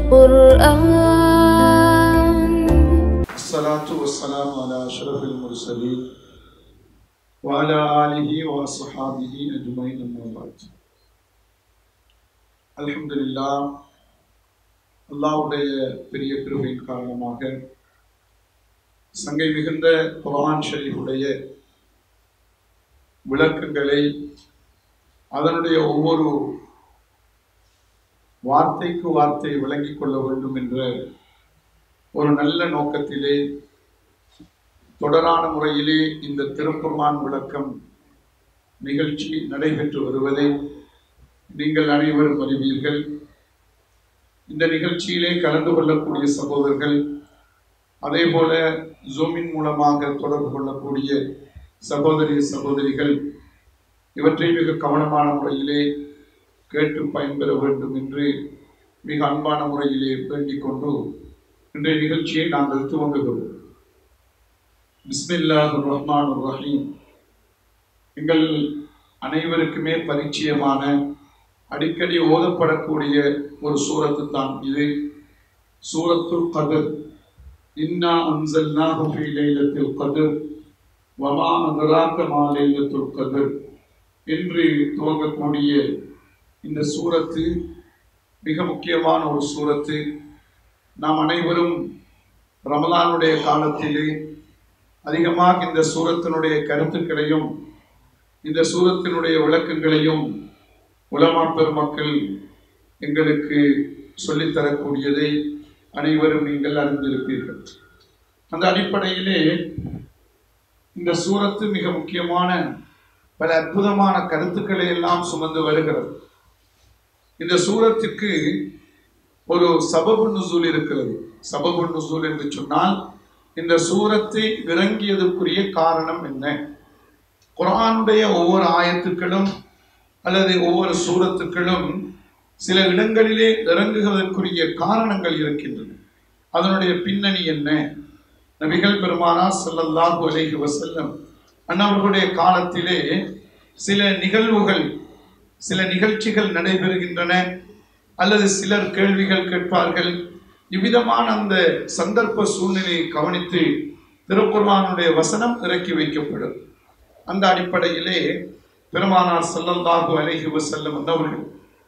القرآن الصلاة والسلام على أشرف المرسلين وعلى آله وصحابه أجمعين أما بعد الحمد لله அல்லாவுடைய பெரிய கிருபையின் காரணமாக சங்கை மிகுந்த குரான் ஷரீஃபுடைய விளக்கங்களை அதனுடைய ஒவ்வொரு வார்த்தைக்கு வார்த்தை விளங்கிக் கொள்ள வேண்டும் என்ற ஒரு நல்ல நோக்கத்திலே தொடரான முறையிலே இந்த திருக்குர்ஆன் விளக்கம் நிகழ்ச்சி நடைபெற்று வருவதை நீங்கள் அனைவரும் அறிவீர்கள் இந்த நிகழ்ச்சியிலே கலந்து கொள்ளக்கூடிய சகோதரர்கள் அதே போல ஜூமின் மூலமாக தொடர்பு கொள்ளக்கூடிய சகோதரி சகோதரிகள் இவற்றை மிக கவனமான முறையிலே கேட்டு பயன்பெற வேண்டும் என்று மிக அன்பான முறையிலே வேண்டிக் கொண்டு இன்றைய நிகழ்ச்சியை நாங்கள் துவங்குகிறோம் பிஸ்மில்லாஹ் ரஹ்மான் ரஹீம் எங்கள் அனைவருக்குமே பரிச்சயமான அடிக்கடி ஓதப்படக்கூடிய ஒரு சூரத்து தான் இது சூரத்துல் கதர் இன்னா அன்சல்னாஹு ஃபீ லைலத்தில் கதர் வமா அதராக்க மா லைலத்துல் கதர் என்று துவங்கக்கூடிய இந்த சூரத்து மிக முக்கியமான ஒரு சூரத்து நாம் அனைவரும் ரமலானுடைய காலத்திலே அதிகமாக இந்த சூரத்தினுடைய கருத்துக்களையும் இந்த சூரத்தினுடைய விளக்கங்களையும் உலமா பெருமக்கள் எங்களுக்கு சொல்லித்தரக்கூடியதை அனைவரும் நீங்கள் அறிந்திருப்பீர்கள் அந்த அடிப்படையிலே இந்த சூரத்து மிக முக்கியமான பல அற்புதமான கருத்துக்களை எல்லாம் சுமந்து வருகிறது இந்த சூரத்துக்கு ஒரு சபபு நுசூல் இருக்கிறது சபபு நுசூல் என்று சொன்னால் இந்த சூரத்தை இறங்கியதற்குரிய காரணம் என்ன குரானுடைய ஒவ்வொரு ஆயத்துக்களும் அல்லது ஒவ்வொரு சூரத்துக்களும் சில இடங்களிலே இறங்குவதற்குரிய காரணங்கள் இருக்கின்றன அதனுடைய பின்னணி என்ன நபிகள் பெருமானா ஸல்லல்லாஹு அலைஹி வஸல்லம் அன்னவர்களுடைய காலத்திலே சில நிகழ்வுகள் சில நிகழ்ச்சிகள் நடைபெறுகின்றன அல்லது சிலர் கேள்விகள் கேட்பார்கள் இவ்விதமான அந்த சந்தர்ப்ப சூழ்நிலையை கவனித்து திருக்குர்ஆனுடைய வசனம் இறக்கி வைக்கப்படும் அந்த அடிப்படையிலே பெருமானார் ஸல்லல்லாஹு அலைஹி வஸல்லம் வந்தவர்கள்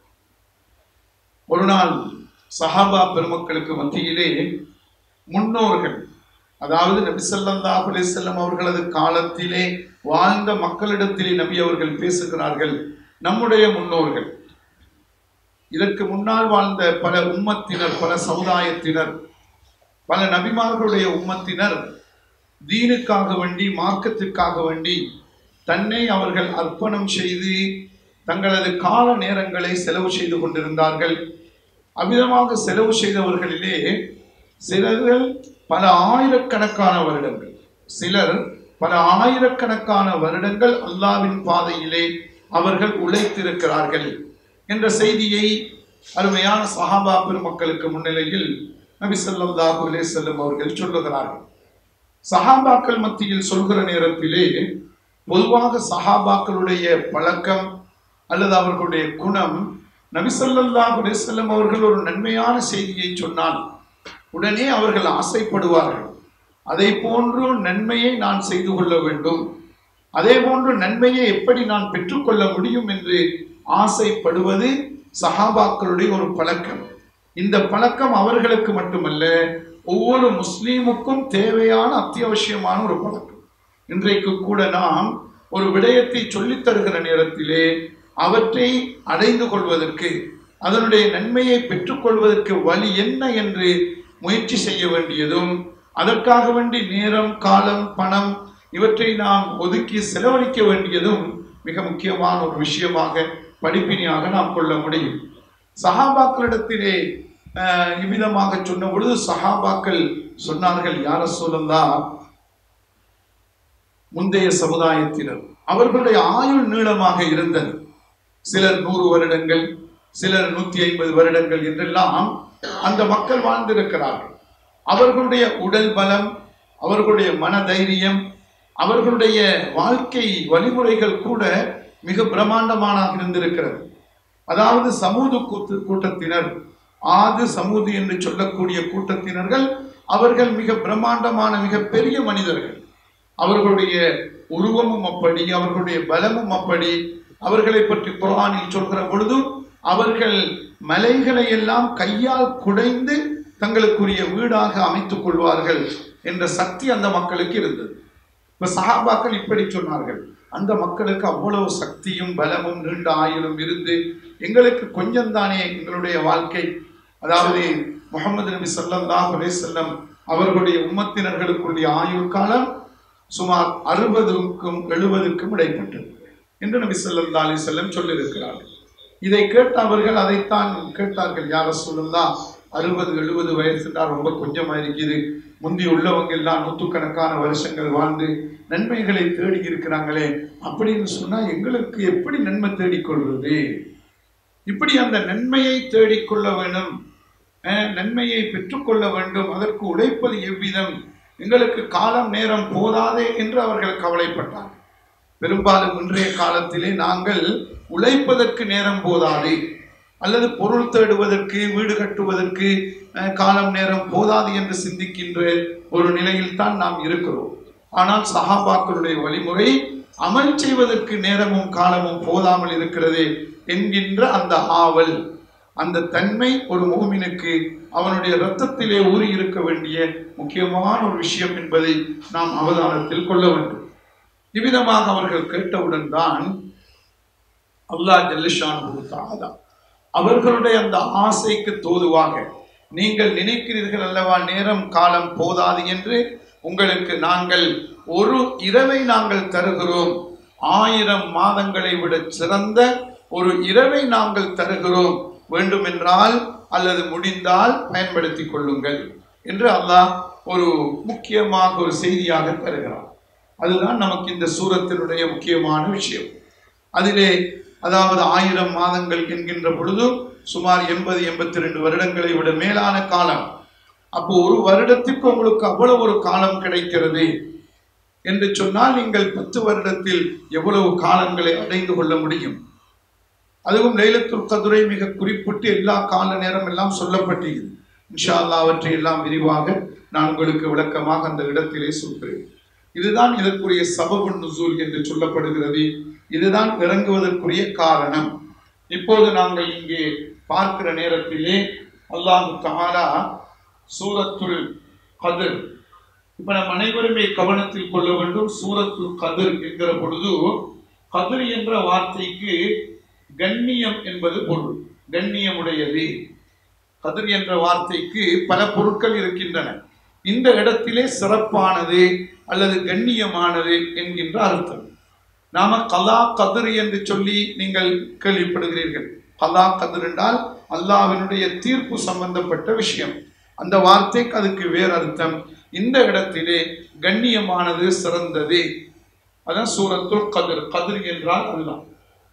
ஒரு நாள் சஹாபா பெருமக்களுக்கு மத்தியிலே முன்னோர்கள் அதாவது நபி ஸல்லல்லாஹு அலைஹி வஸல்லம் அவர்களது காலத்திலே வாழ்ந்த மக்களிடத்திலே நபி அவர்கள் பேசுகிறார்கள் நம்முடைய முன்னோர்கள் இதற்கு முன்னால் வாழ்ந்த பல உம்மத்தினர் பல சமுதாயத்தினர் பல நபிமார்களுடைய உம்மத்தினர் தீனுக்காக வேண்டி மார்க்கத்திற்காக வேண்டி தன்னை அவர்கள் அர்ப்பணம் செய்து தங்களது கால நேரங்களை செலவு செய்து கொண்டிருந்தார்கள் அவ்விதமாக செலவு செய்தவர்களிலே சிலர்கள் பல ஆயிரக்கணக்கான வருடங்கள் சிலர் பல ஆயிரக்கணக்கான வருடங்கள் அல்லாவின் பாதையிலே அவர்கள் உழைத்திருக்கிறார்கள் என்ற செய்தியை அருமையான சஹாபா பெருமக்களுக்கு முன்னிலையில் நபி ஸல்லல்லாஹு அலைஹி வஸல்லம் அவர்கள் சொல்லுகிறார்கள் சஹாபாக்கள் மத்தியில் சொல்கிற நேரத்திலே பொதுவாக சஹாபாக்களுடைய பழக்கம் அல்லது அவர்களுடைய குணம் நபி ஸல்லல்லாஹு அலைஹி வஸல்லம் அவர்கள் ஒரு நன்மையான செய்தியை சொன்னால் உடனே அவர்கள் ஆசைப்படுவார்கள் அதை போன்று நன்மையை நான் செய்து கொள்ள வேண்டும் அதே போன்று நன்மையை எப்படி நான் பெற்றுக்கொள்ள முடியும் என்று ஆசைப்படுவது சஹாபாக்களுடைய ஒரு பழக்கம் இந்த பழக்கம் அவர்களுக்கு மட்டுமல்ல ஒவ்வொரு முஸ்லீமுக்கும் தேவையான அத்தியாவசியமான ஒரு பழக்கம் இன்றைக்கு கூட நாம் ஒரு விடயத்தை சொல்லித் தருகிற நேரத்திலே அவற்றை அடைந்து கொள்வதற்கு அதனுடைய நன்மையை பெற்றுக்கொள்வதற்கு வழி என்ன என்று முயற்சி செய்ய வேண்டியதும் அதற்காக வேண்டி நேரம் காலம் பணம் இவற்றை நாம் ஒதுக்கி செலவழிக்க வேண்டியதும் மிக முக்கியமான ஒரு விஷயமாக படிப்பினையாக நாம் கொள்ள முடியும் சஹாபாக்களிடத்திலே ஆஹ், இவ்விதமாக சொன்ன பொழுது சஹாபாக்கள் சொன்னார்கள் யார சொல்லலாம் முந்தைய சமுதாயத்தினர் அவர்களுடைய ஆயுள் நீளமாக இருந்தது சிலர் நூறு வருடங்கள் சிலர் நூத்தி ஐம்பது வருடங்கள் என்றெல்லாம் அந்த மக்கள் வாழ்ந்திருக்கிறார்கள் அவர்களுடைய உடல் பலம் அவர்களுடைய மன தைரியம் அவர்களுடைய வாழ்க்கை வழிமுறைகள் கூட மிக பிரம்மாண்டமானாக இருந்திருக்கிறது அதாவது சமூக கூத்து கூட்டத்தினர் ஆது சமூதி என்று சொல்லக்கூடிய கூட்டத்தினர்கள் அவர்கள் மிக பிரம்மாண்டமான மிக பெரிய மனிதர்கள் அவர்களுடைய உருவமும் அப்படி அவர்களுடைய பலமும் அப்படி அவர்களை பற்றி குர்ஆனில் சொல்கிற பொழுது அவர்கள் மலைகளை எல்லாம் கையால் குடைந்து தங்களுக்குரிய வீடாக அமைத்துக் கொள்வார்கள் என்ற சக்தி அந்த மக்களுக்கு இருந்தது இப்ப சஹாபாக்கள் இப்படி சொன்னார்கள் அந்த மக்களுக்கு அவ்வளவு சக்தியும் பலமும் நீண்ட ஆயுளும் இருந்து எங்களுக்கு கொஞ்சம் தானே எங்களுடைய வாழ்க்கை அதாவது முகமது நபி ஸல்லல்லாஹு அலைஹி வஸல்லம் அவர்களுடைய உம்மத்தினர்களுக்குரிய ஆயுள் காலம் சுமார் அறுபதுக்கும் எழுபதுக்கும் இடைப்பட்டது என்று நபி ஸல்லல்லாஹு அலைஹி வஸல்லம் சொல்லியிருக்கிறார்கள் இதை கேட்ட அவர்கள் அதைத்தான் கேட்டார்கள் யார சொல்லா அறுபது எழுபது வயசு என்றால் ரொம்ப கொஞ்சமா இருக்குது முந்தி உள்ளவங்க எல்லாம் நூற்றுக்கணக்கான வருஷங்கள் வாழ்ந்து நன்மைகளை தேடி இருக்கிறாங்களே அப்படின்னு சொன்னா எங்களுக்கு எப்படி நன்மை தேடிக்கொள்வது இப்படி அந்த நன்மையை தேடிக்கொள்ள வேண்டும் அஹ், நன்மையை பெற்றுக்கொள்ள வேண்டும் அதற்கு உழைப்பது எவ்விதம் எங்களுக்கு காலம் நேரம் போதாதே என்று அவர்கள் கவலைப்பட்டார்கள் பெரும்பாலும் இன்றைய காலத்திலே நாங்கள் உழைப்பதற்கு நேரம் போதாது அல்லது பொருள் தேடுவதற்கு வீடு கட்டுவதற்கு அஹ், காலம் நேரம் போதாது என்று சிந்திக்கின்ற ஒரு நிலையில் தான் நாம் இருக்கிறோம் ஆனால் சஹாபாக்களுடைய வழிமுறை அமல் செய்வதற்கு நேரமும் காலமும் போதாமல் இருக்கிறது என்கின்ற அந்த ஆவல் அந்த தன்மை ஒரு மூமினுக்கு அவனுடைய இரத்தத்திலே ஊறி இருக்க வேண்டிய முக்கியமான ஒரு விஷயம் என்பதை நாம் அவதானத்தில் கொள்ள வேண்டும் இவ்விதமாக அவர்கள் கேட்டவுடன் தான் அல்லாஹ் ஜல்லிஷானு தாலா அவர்களுடைய அந்த ஆசைக்கு தோதுவாக நீங்கள் நினைக்கிறீர்கள் அல்லவா நேரம் காலம் போதாது என்று உங்களுக்கு நாங்கள் ஒரு இரவை நாங்கள் தருகிறோம் ஆயிரம் மாதங்களை விட சிறந்த ஒரு இரவை நாங்கள் தருகிறோம் வேண்டுமென்றால் அல்லது முடிந்தால் பயன்படுத்திக் கொள்ளுங்கள் என்று அல்லாஹ் ஒரு முக்கியமாக ஒரு செய்தியாக தருகிறார் அதுதான் நமக்கு இந்த சூரத்தினுடைய முக்கியமான விஷயம் அதிலே அதாவது ஆயிரம் மாதங்கள் என்கின்ற பொழுது சுமார் எண்பது எண்பத்தி ரெண்டு வருடங்களை விட மேலான காலம் அப்போ ஒரு வருடத்திற்கு உங்களுக்கு அவ்வளவு ஒரு காலம் கிடைக்கிறது என்று சொன்னால் நீங்கள் பத்து வருடத்தில் எவ்வளவு காலங்களை அடைந்து கொள்ள முடியும் அதுவும் லைலத்துல் கதுரை மிக குறிப்பிட்டு எல்லா கால நேரம் எல்லாம் சொல்லப்பட்டிருக்கிறது இன்ஷா அல்லாஹ் அவற்றை எல்லாம் விரிவாக நான் உங்களுக்கு விளக்கமாக அந்த இடத்திலே சொல்கிறேன் இதுதான் இதற்குரிய சபபு நுசூல் என்று சொல்லப்படுகிறது இதுதான் இறங்குவதற்குரிய காரணம் இப்போது நாங்கள் இங்கே பார்க்கிற நேரத்திலே அல்லாஹு தஆலா சூரத்துல் கதிர் இப்ப நம் அனைவருமே கவனத்தில் கொள்ள வேண்டும் சூரத்துல் கதிர் என்கிற பொழுது கதிர் என்ற வார்த்தைக்கு கண்ணியம் என்பது பொருள் கண்ணியமுடையது கதிர் என்ற வார்த்தைக்கு பல பொருட்கள் இருக்கின்றன இந்த இடத்திலே சிறப்பானது அல்லது கண்ணியமானது என்கின்ற அர்த்தம் நாம கலா கதிர் என்று சொல்லி நீங்கள் கேள்விப்படுகிறீர்கள் கலா கதிர் என்றால் அல்லாஹ்வினுடைய தீர்ப்பு சம்பந்தப்பட்ட விஷயம் அந்த வார்த்தைக்கு அதுக்கு வேறு அர்த்தம் இந்த இடத்திலே கண்ணியமானது சிறந்தது அதான் சூரத்துல் கதிர் கதிர் என்றால் அதுதான்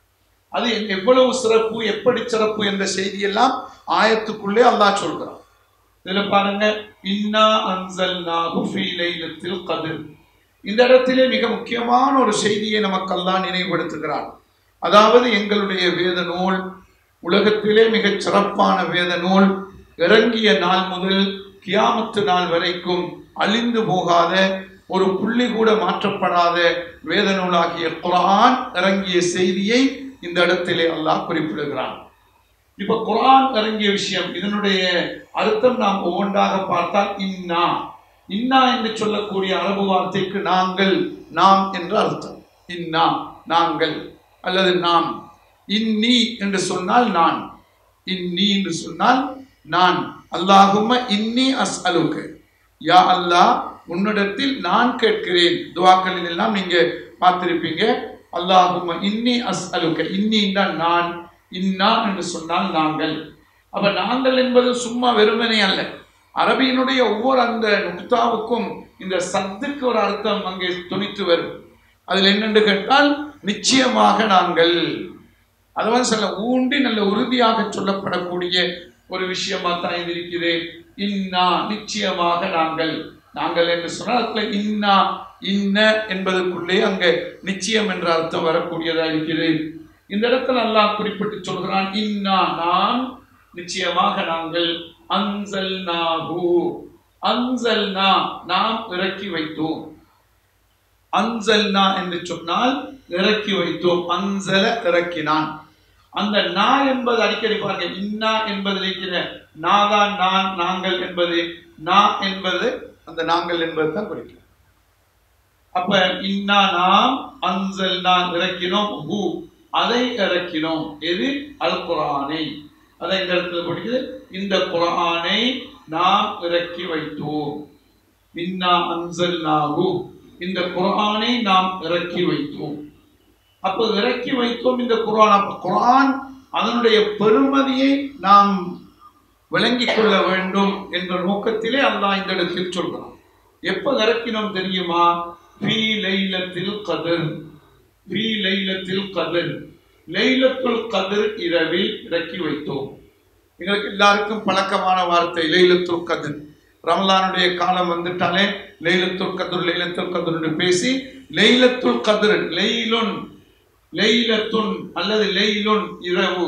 அது எவ்வளவு சிறப்பு எப்படி சிறப்பு என்ற செய்தியெல்லாம் ஆயத்துக்குள்ளே அல்லாஹ் சொல்கிறான் இதுல பாருங்க இன்னா அன்சல்நாஹு ஃபீ லைலத்தில் கதிர் இந்த இடத்திலே மிக முக்கியமான ஒரு செய்தியை நமக்கு அல்லாஹ் நினைவுபடுத்துகிறார் அதாவது எங்களுடைய வேத நூல் உலகத்திலே மிகச் சிறப்பான வேத நூல் இறங்கிய நாள் முதல் கியாமத்து நாள் வரைக்கும் அழிந்து போகாத ஒரு புள்ளி கூட மாற்றப்படாத வேத நூலாகிய குரான் இறங்கிய செய்தியை இந்த இடத்திலே அல்லாஹ் குறிப்பிடுகிறான் இப்ப குரான் இறங்கிய விஷயம் இதனுடைய அர்த்தம் நாம் ஒவ்வொன்றாக பார்த்தால் இன்னா இன்னா என்று சொல்லக்கூடிய அரபு வார்த்தைக்கு நாங்கள் நாம் என்ற அர்த்தம் இன்னா நாங்கள் அல்லது நாம் இன்னி என்று சொன்னால் நான் இன்னி என்று சொன்னால் நான் அல்லாஹும்ம இன்னி அஸ் அலுக்கு யா அல்லாஹ் உன்னிடத்தில் நான் கேட்கிறேன் துவாக்களில் எல்லாம் நீங்க பார்த்திருப்பீங்க அல்லாஹும்ம இன்னி அஸ் அலுக்க இன்னி நான் இன்னா என்று சொன்னால் நாங்கள் அப்ப நாங்கள் என்பது சும்மா வெறுமனே அல்ல அரபியினுடைய ஒவ்வொரு அந்த நுக்தாவுக்கும் இந்த சத்துக்கு ஒரு அர்த்தம் அங்கே துணித்து வரும் அதில் என்னென்று கேட்டால் நிச்சயமாக நாங்கள் அதுவும் சில ஊண்டி நல்ல உறுதியாக சொல்லப்படக்கூடிய ஒரு விஷயமா தான் இது இருக்குது இன்னா நிச்சயமாக நாங்கள் நாங்கள் என்று சொன்னால் அதுல இன்னா இன்ன என்பதற்குள்ளே அங்க நிச்சயம் என்ற அர்த்தம் வரக்கூடியதா இருக்கிறது இந்த இடத்துல அல்லாஹ் குறிப்பிட்டு சொல்கிறான் இன்னா நான் நிச்சயமாக நாங்கள் அன்சல்நாஹு அன்சல்னா நாம் இறக்கி வைத்தோம் அன்சல்னா என்று சொன்னால் இறக்கி வைத்தோம் அன்சல இறக்கினான் அந்த நா என்பது அடிக்கடி பாருங்க இன்னா என்பதில் இருக்கிற நாதான் நான் நாங்கள் என்பது நா என்பது அந்த நாங்கள் என்பது தான் குறிக்கும் அப்ப இன்னா நாம் அன்சல் நான் இறக்கினோம் ஹூ அதை இறக்கினோம் எது அல் குரானை அதை இந்த இடத்துல படிக்குது இந்த குரானை நாம் இறக்கி வைத்தோம் இன்னா அன்சல் இந்த குரானை நாம் இறக்கி வைத்தோம் அப்போ இறக்கி வைத்தோம் இந்த குரான் அப்ப குரான் அதனுடைய பெருமதியை நாம் விளங்கிக் கொள்ள வேண்டும் என்ற நோக்கத்திலே அல்லாஹ் இந்த இடத்தில் சொல்கிறான் எப்ப இறக்கினோம் தெரியுமா ஃபீ லைலத்தில் கதிர் ஃபீ லைலத்தில் கதிர் லைலத்துல் கதிர் இரவில் இறக்கி வைத்தோம் எங்களுக்கு எல்லாருக்கும் பழக்கமான வார்த்தை லைலத்துல் கதிர் ரமலானுடைய காலம் வந்துட்டாலே லைலத்துல் கதிர் லைலத்துல் கதிர் பேசி லைலத்துல் கதிர் லைலுன் லைலத்துன் அல்லது லைலுன் இரவு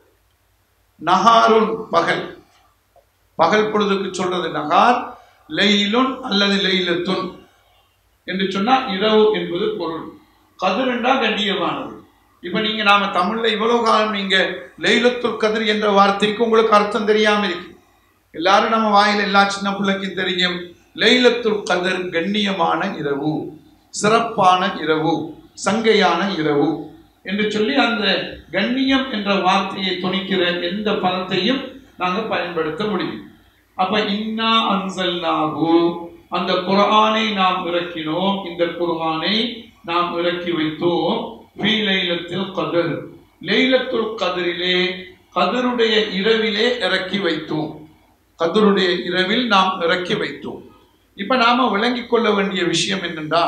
நகாருன் பகல் பகல் பொழுதுக்கு சொல்றது நகார் லைலுன் அல்லது லைலத்துன் என்று சொன்னா இரவு என்பது பொருள் கதிர் என்றால் கண்ணியமானது இப்ப நீங்க நாம தமிழ்ல இவ்வளவு காலம் நீங்க லைலத்துல் கதிர் என்ற வார்த்தைக்கு உங்களுக்கு அர்த்தம் தெரியாம இருக்கு எல்லாரும் நம்ம வாயில எல்லா சின்ன பிள்ளைக்கும் தெரியும் லைலத்துல் கதிர் கண்ணியமான இரவு சிறப்பான இரவு சங்கையான இரவு என்று சொல்லி அந்த கண்ணியம் என்ற வார்த்தையை துணிக்கிற எந்த பதத்தையும் நாங்க பயன்படுத்த முடியும் அப்ப இன்னா அன்சல்னாகு அந்த குர்ஆனை நாம் இறக்கினோம் இந்த குர்ஆனை நாம் இறக்கி வைத்தோம் ஃபீ லைலத்தில் கதிர் லைலத்துல் கதிரிலே கதிருடைய இரவிலே இறக்கி வைத்தோம் கதிருடைய இரவில் நாம் இறக்கி வைத்தோம் இப்ப நாம விளங்கிக் கொள்ள வேண்டிய விஷயம் என்னென்றா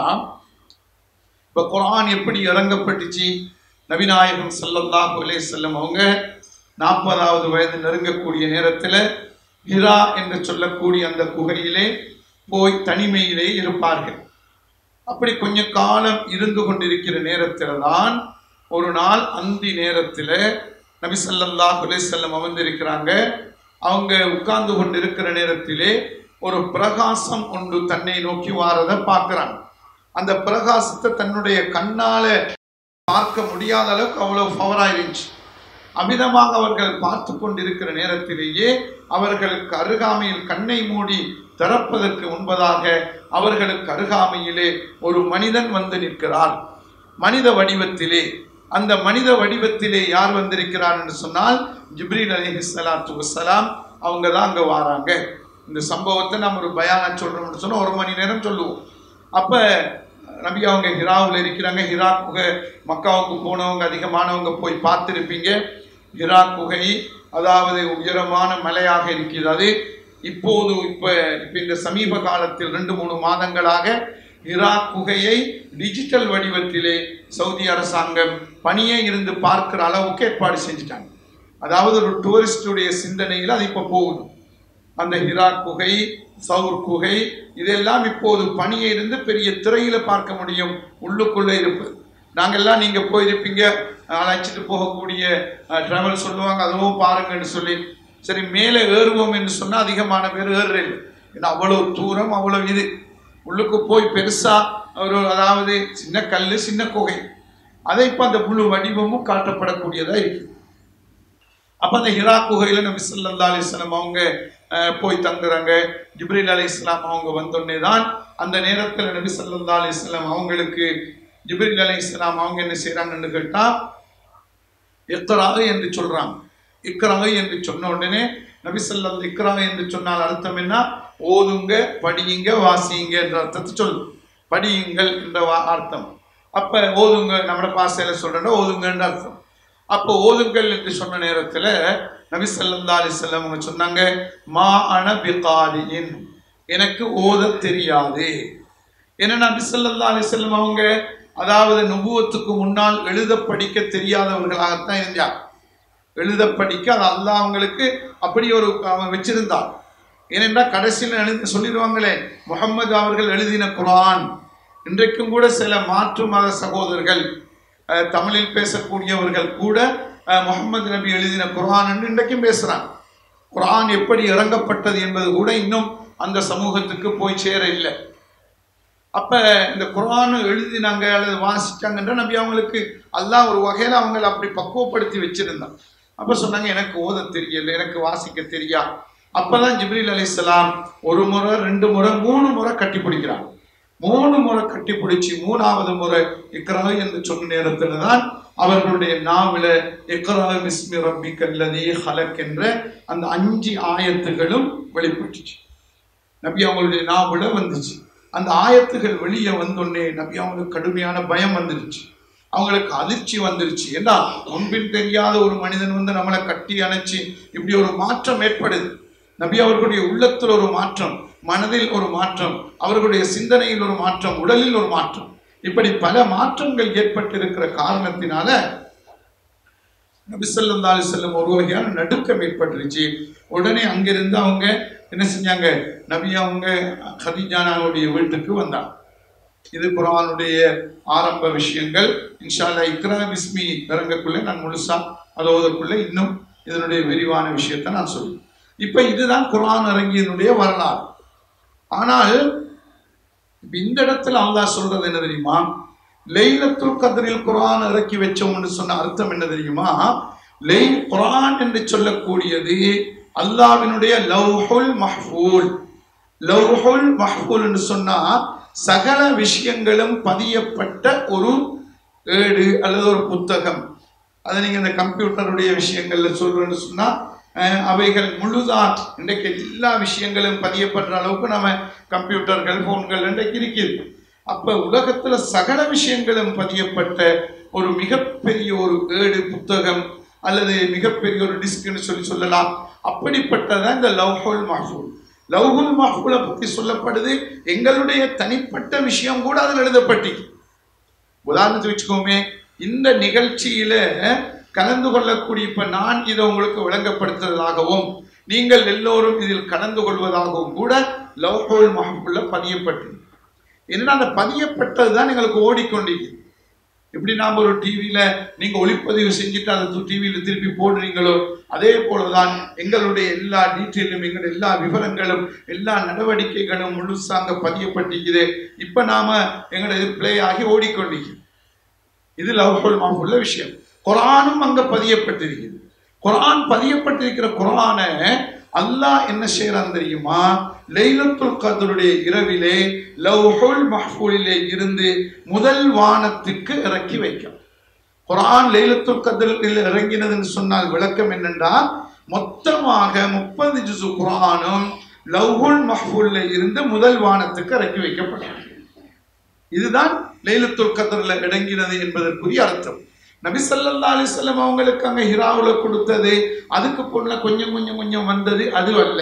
இப்ப குர்ஆன் எப்படி இறங்கப்பட்டுச்சு நபிநாயகம் ஸல்லல்லாஹு அலைஹி வஸல்லம் அவங்க நாற்பதாவது வயது நெருங்கக்கூடிய நேரத்தில் ஹிரா என்று சொல்லக்கூடிய அந்த குகையிலே போய் தனிமையிலே இருப்பார்கள் அப்படி கொஞ்ச காலம் இருந்து கொண்டிருக்கிற நேரத்தில் தான் ஒரு நாள் அந்தி நேரத்தில் நபி ஸல்லல்லாஹு அலைஹி வஸல்லம் அமர்ந்திருக்கிறாங்க அவங்க உட்கார்ந்து கொண்டிருக்கிற நேரத்திலே ஒரு பிரகாசம் ஒன்று தன்னை நோக்கி வாரதை பார்க்கிறாங்க அந்த பிரகாசத்தை தன்னுடைய கண்ணால பார்க்க முடியாத அளவுக்கு அவ்வளவு பவராக இருந்துச்சு அமிதமாக அவர்கள் பார்த்து கொண்டிருக்கிற நேரத்திலேயே அவர்களுக்கு அருகாமையில் கண்ணை மூடி திறப்பதற்கு முன்பதாக அவர்களுக்கு அருகாமையிலே ஒரு மனிதன் வந்து நிற்கிறார் மனித வடிவத்திலே அந்த மனித வடிவத்திலே யார் வந்திருக்கிறார் என்று சொன்னால் ஜிப்ரீல் அலிஹி ஸலாத்து வஸ்ஸலாம் அவங்க தான் அங்கே வாராங்க இந்த சம்பவத்தை நம்ம ஒரு பயானா சொல்றோம்னு சொன்னா ஒரு மணி நேரம் சொல்லுவோம் அப்ப நபி அவங்க ஹிராவில் இருக்கிறாங்க ஹிரா குகை மக்காவுக்கு போனவங்க அதிகமானவங்க போய் பார்த்துருப்பீங்க ஹிரா குகை அதாவது உயரமான மலையாக இருக்கிறது இப்போது இப்போ இப்போ இந்த சமீப காலத்தில் ரெண்டு மூணு மாதங்களாக ஹிரா குகையை டிஜிட்டல் வடிவத்திலே சவுதி அரசாங்கம் பணியே இருந்து பார்க்கிற அளவுக்கு ஏற்பாடு செஞ்சுட்டாங்க அதாவது ஒரு டூரிஸ்டுடைய சிந்தனையில் அது இப்போ போகுது அந்த ஹிரா குகை சவுர் குகை இதெல்லாம் இப்போது பணியை இருந்து பெரிய திரையில பார்க்க முடியும் உள்ளுக்குள்ளே இருப்பது நாங்கெல்லாம் நீங்க போயிருப்பீங்க அழைச்சிட்டு போகக்கூடிய டிராவல் சொல்லுவாங்க அதுவும் பாருங்கன்னு சொல்லி சரி மேலே ஏறுவோம் என்று சொன்னா அதிகமான பேர் ஏறுறது ஏன்னா அவ்வளவு தூரம் அவ்வளவு இது உள்ளுக்கு போய் பெருசா ஒரு அதாவது சின்ன கல் சின்ன குகை அதை இப்போ அந்த முழு வடிவமும் காட்டப்படக்கூடியதா இருக்கு அப்ப அந்த ஹிரா குகையில நபி ஸல்லல்லாஹு அலைஹி வஸல்லம் அவங்க அஹ், போய் தங்குறாங்க ஜிப்ரீல் அலைஹிஸ்ஸலாம் அவங்க வந்தோடனே தான் அந்த நேரத்தில் நபி ஸல்லல்லாஹு அலைஹி வஸல்லம் அவங்களுக்கு ஜிப்ரீல் அலைஹிஸ்ஸலாம் அவங்க என்ன செய்றாங்கன்னு கேட்டா இக்ராஹ் என்று சொல்றாங்க இக்ராஹ் என்று சொன்ன உடனே நபி ஸல்லல்லாஹு இக்ராஹ் என்று சொன்னால் அர்த்தம் என்ன ஓதுங்க படியுங்க வாசியுங்க என்ற அர்த்தத்தை சொல்லு படியுங்கள் என்ற வா- அர்த்தம் அப்ப ஓதுங்க நம்ம பாசையில சொல்றேன்னா ஓதுங்கன்ற அர்த்தம் அப்போ ஓதுங்கள் என்று சொன்ன நேரத்துல நபி ஸல்லல்லாஹு அலைஹி வஸல்லம் அவங்க சொன்னாங்க மா அன பிகாரியின் எனக்கு ஓத தெரியாது ஏன்னா நபி ஸல்லல்லாஹு அலைஹி வஸல்லம் அவங்க அதாவது நுபுவத்துக்கு முன்னால் எழுத படிக்க தெரியாதவர்களாகத்தான் இருந்தார் எழுத படிக்க அது அல்லாஹ் அவங்களுக்கு அப்படி ஒரு அவன் வச்சிருந்தான் ஏனென்றால் கடைசியில் எழுதி சொல்லிடுவாங்களே முகம்மது அவர்கள் எழுதின குர்ஆன் இன்றைக்கும் கூட சில மாற்று மத சகோதரர்கள் அஹ், தமிழில் பேசக்கூடியவர்கள் கூட அஹ், முகமது நபி எழுதின குர்ஆன் என்று இன்றைக்கும் பேசுறாங்க குரான் எப்படி இறங்கப்பட்டது என்பது கூட இன்னும் அந்த சமூகத்துக்கு போய் சேர இல்லை அப்ப இந்த குரான் எழுதினாங்க அல்லது வாசிச்சாங்கன்ற நபி அவங்களுக்கு அல்லாஹ் ஒரு வகையில அவங்களை அப்படி பக்குவப்படுத்தி வச்சிருந்தான் அப்ப சொன்னாங்க எனக்கு ஓத தெரியல எனக்கு வாசிக்க தெரியா அப்பதான் ஜிப்ரீல் அலைஹிஸ்ஸலாம் ஒரு முறை ரெண்டு முறை மூணு முறை கட்டி பிடிக்கிறாங்க மூணு முறை கட்டி பிடிச்சி மூணாவது முறை இக்ரா என்று சொன்ன நேரத்துல தான் அவர்களுடைய நாவில இக்ரா மிஸ்மி ரப்பிக் அல்லதி ஹலக் என்ற அந்த அஞ்சு ஆயத்துகளும் வெளிப்பட்டுச்சு நபி அவங்களுடைய நாவுல வந்துச்சு அந்த ஆயத்துகள் வெளியே வந்தோடனே நபி அவங்களுக்கு கடுமையான பயம் வந்துருச்சு அவங்களுக்கு அதிர்ச்சி வந்துருச்சு ஏன்னா முன்பின் தெரியாத ஒரு மனிதன் வந்து நம்மளை கட்டி அணைச்சு இப்படி ஒரு மாற்றம் ஏற்படுது நபி அவர்களுடைய உள்ளத்தில் ஒரு மாற்றம் மனதில் ஒரு மாற்றம் அவர்களுடைய சிந்தனையில் ஒரு மாற்றம் உடலில் ஒரு மாற்றம் இப்படி பல மாற்றங்கள் ஏற்பட்டிருக்கிற காரணத்தினால நபிசல்லா செல்லும் ஒரு வகையான நடுக்கம் ஏற்பட்டுருச்சு உடனே அங்கிருந்து அவங்க என்ன செஞ்சாங்க நபி அவங்க ஹதிஜானாவுடைய வீட்டுக்கு வந்தாங்க இது குரானுடைய ஆரம்ப விஷயங்கள் இன்ஷால்லா இக்ரா பிஸ்மி இறங்கக்குள்ள நான் முழுசா அதோதற்குள்ள இன்னும் இதனுடைய விரிவான விஷயத்தை நான் சொல்லுவேன் இப்ப இதுதான் குரான் இறங்கியதனுடைய வரலாறு ஆனால் இப்ப இந்த இடத்துல அல்லாஹ் சொல்றது என்ன தெரியுமா லைலத்துல் கத்ரில் குரான் இறக்கி வச்சோம்னு சொன்ன அர்த்தம் என்ன தெரியுமா லை குரான் என்று சொல்லக்கூடியது அல்லாவினுடைய லவ்ஹுல் மஹ்ஃபூல் லவ்ஹுல் மஹ்ஃபூல் என்று சொன்னா சகல விஷயங்களும் பதியப்பட்ட ஒரு ஏடு அல்லது ஒரு புத்தகம் அதை நீங்க இந்த கம்ப்யூட்டருடைய விஷயங்கள்ல சொல்றேன்னு சொன்னா அஹ், அவைகள் முழுதான் இன்றைக்கு எல்லா விஷயங்களும் பதியப்படுற அளவுக்கு நம்ம கம்ப்யூட்டர்கள் போன்கள் இன்றைக்கு இருக்குது அப்ப உலகத்துல சகல விஷயங்களும் பதியப்பட்ட ஒரு மிகப்பெரிய ஒரு ஏடு புத்தகம் அல்லது மிகப்பெரிய ஒரு டிஸ்க்னு சொல்லி சொல்லலாம் அப்படிப்பட்டதான் இந்த லவ்ஹுல் மஹ்ஃபூல் லவ்ஹுல் மஹ்ஃபூலை பத்தி சொல்லப்படுது எங்களுடைய தனிப்பட்ட விஷயம் கூட அதில் எழுதப்பட்டு உதாரணத்துக்கு வச்சுக்கோமே இந்த நிகழ்ச்சியில கலந்து கொள்ளக்கூடிய இப்ப நான் இதை உங்களுக்கு விளங்கப்படுத்துவதாகவும் நீங்கள் எல்லோரும் இதில் கலந்து கொள்வதாகவும் கூட லவ்ஹுல் மஹ்ஃபூல்ல பதியப்பட்டு என்னன்னா அந்த பதியப்பட்டது தான் எங்களுக்கு ஓடிக்கொண்டிருக்கு எப்படி நாம் ஒரு டிவியில நீங்க ஒளிப்பதிவு செஞ்சுட்டு அதை டிவியில திருப்பி போடுறீங்களோ அதே போலதான் எங்களுடைய எல்லா டீட்டெயிலும் எங்களுடைய எல்லா விவரங்களும் எல்லா நடவடிக்கைகளும் முழுசாங்க பதியப்பட்டிருக்குது இப்ப நாம எங்களுடைய பிளே ஆகி ஓடிக்கொண்டிருக்கிறது இது லவ்ஹுல் மாஃபுல்ல விஷயம் குரானும் அங்க பதியப்பட்டிருக்கிறது குரான் பதியப்பட்டிருக்கிற குரானை அல்லாஹ் என்ன செய்யறான் தெரியுமா லைலத்துல் கதருடைய இரவிலே லவ்ஹுல் மஹ்ஃபூலிலே இருந்து முதல் வானத்துக்கு இறக்கி வைக்கும் குரான் லைலத்துல் கதரில் இறங்கினதுன்னு சொன்னால் விளக்கம் என்னென்றால் மொத்தமாக முப்பது ஜுசு குரானும் லவ்ஹுல் மஹ்ஃபூல்ல இருந்து முதல் வானத்துக்கு இறக்கி வைக்கப்படும் இதுதான் லைலத்துல் கதர்ல இடங்கினது என்பதற்குரிய அர்த்தம் நபி ஸல்லல்லாஹு அலைஹி வஸல்லம் அவங்களுக்கு அங்க ஹிராவுல கொடுத்தது அதுக்கு பொண்ண கொஞ்சம் கொஞ்சம் கொஞ்சம் வந்தது அது அல்ல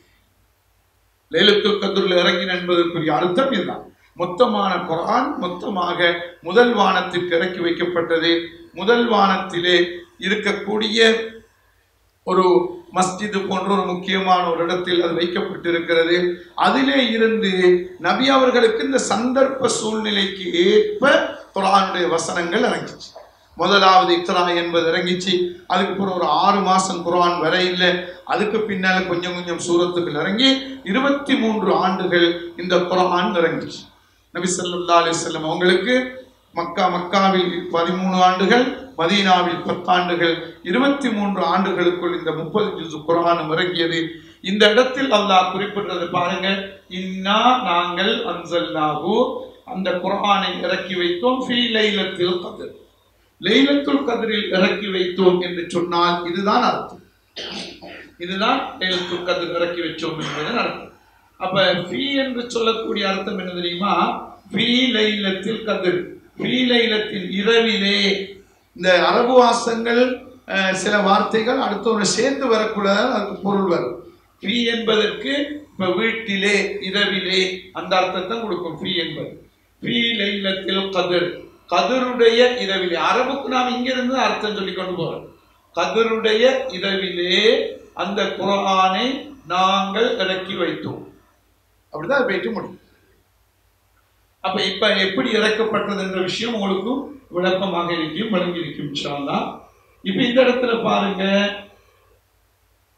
லைலத்துல் கதர்ல இறங்கின என்பதற்குரிய அர்த்தம் இதுதான் மொத்தமான குர்ஆன் மொத்தமாக முதல் வானத்திற்கு இறக்கி வைக்கப்பட்டது முதல் வானத்திலே இருக்கக்கூடிய ஒரு மஸ்ஜிது போன்ற ஒரு முக்கியமான ஒரு இடத்தில் அது வைக்கப்பட்டிருக்கிறது அதிலே இருந்து நபி அவர்களுக்கு இந்த சந்தர்ப்ப சூழ்நிலைக்கு ஏற்ப குரானுடைய வசனங்கள் இறங்கிச்சு முதலாவது இக்ரா என்பது இறங்கிச்சு அதுக்கு அப்புறம் ஒரு ஆறு மாசம் குரான் வர இல்லை அதுக்கு பின்னால கொஞ்சம் கொஞ்சம் சூரத்துகள் இறங்கி இருபத்தி மூன்று ஆண்டுகள் இந்த குரான் இறங்கிச்சு நபி ஸல்லல்லாஹு அலைஹி வஸல்லம் அவங்களுக்கு மக்கா மக்காவில் பதிமூணு ஆண்டுகள் மதீனாவில் பத்தாண்டுகள் இருபத்தி மூன்று ஆண்டுகளுக்குள் இந்த முப்பது ஜுசு குரானும் இறங்கியது இந்த இடத்தில் அல்லாஹ் குறிப்பிடுறது பாருங்க இன்னா நாங்கள் அன்சல்னாஹு அந்த குர்ஆனை இறக்கி வைத்தோம் ஃபீ லைலத்தில் கத்ர் லைலத்துல் கத்ரில் இறக்கி வைத்தோம் என்று சொன்னால் இதுதான் அர்த்தம் இதுதான் லைலத்துல் கத்ர் இறக்கி வச்சோம் என்பதன் அர்த்தம் அப்ப ஃபீ என்று சொல்லக்கூடிய அர்த்தம் என்ன தெரியுமா ஃபீ லைலத்தில் கத்ர் ஃபீ லைலத்தில் இரவிலே இந்த அரபு வாசங்கள் அஹ், சில வார்த்தைகள் அடுத்தவங்க சேர்ந்து வரக்கூட அதுக்கு பொருள் வரும் ஃபீ என்பதற்கு இப்ப வீட்டிலே இரவிலே அந்த அர்த்தத்தை கொடுக்கும் ஃபீ என்பது ஃபீ லைலத்தில் கதிர் கதிருடைய இரவிலே அரபுக்கு நாம் இங்கிருந்து அர்த்தம் சொல்லி கொண்டு போறோம் கதிருடைய இரவிலே அந்த குர்ஆனை நாங்கள் இறக்கி வைத்தோம் அப்படிதான் அது போயிட்டு முடியும் அப்ப இப்ப எப்படி இறக்கப்பட்டது என்ற விஷயம் உங்களுக்கும் விளக்கமாக இருக்கும் விளங்கி இருக்கும் இன்ஷா அல்லாஹ். இப்ப இந்த இடத்துல பாருங்க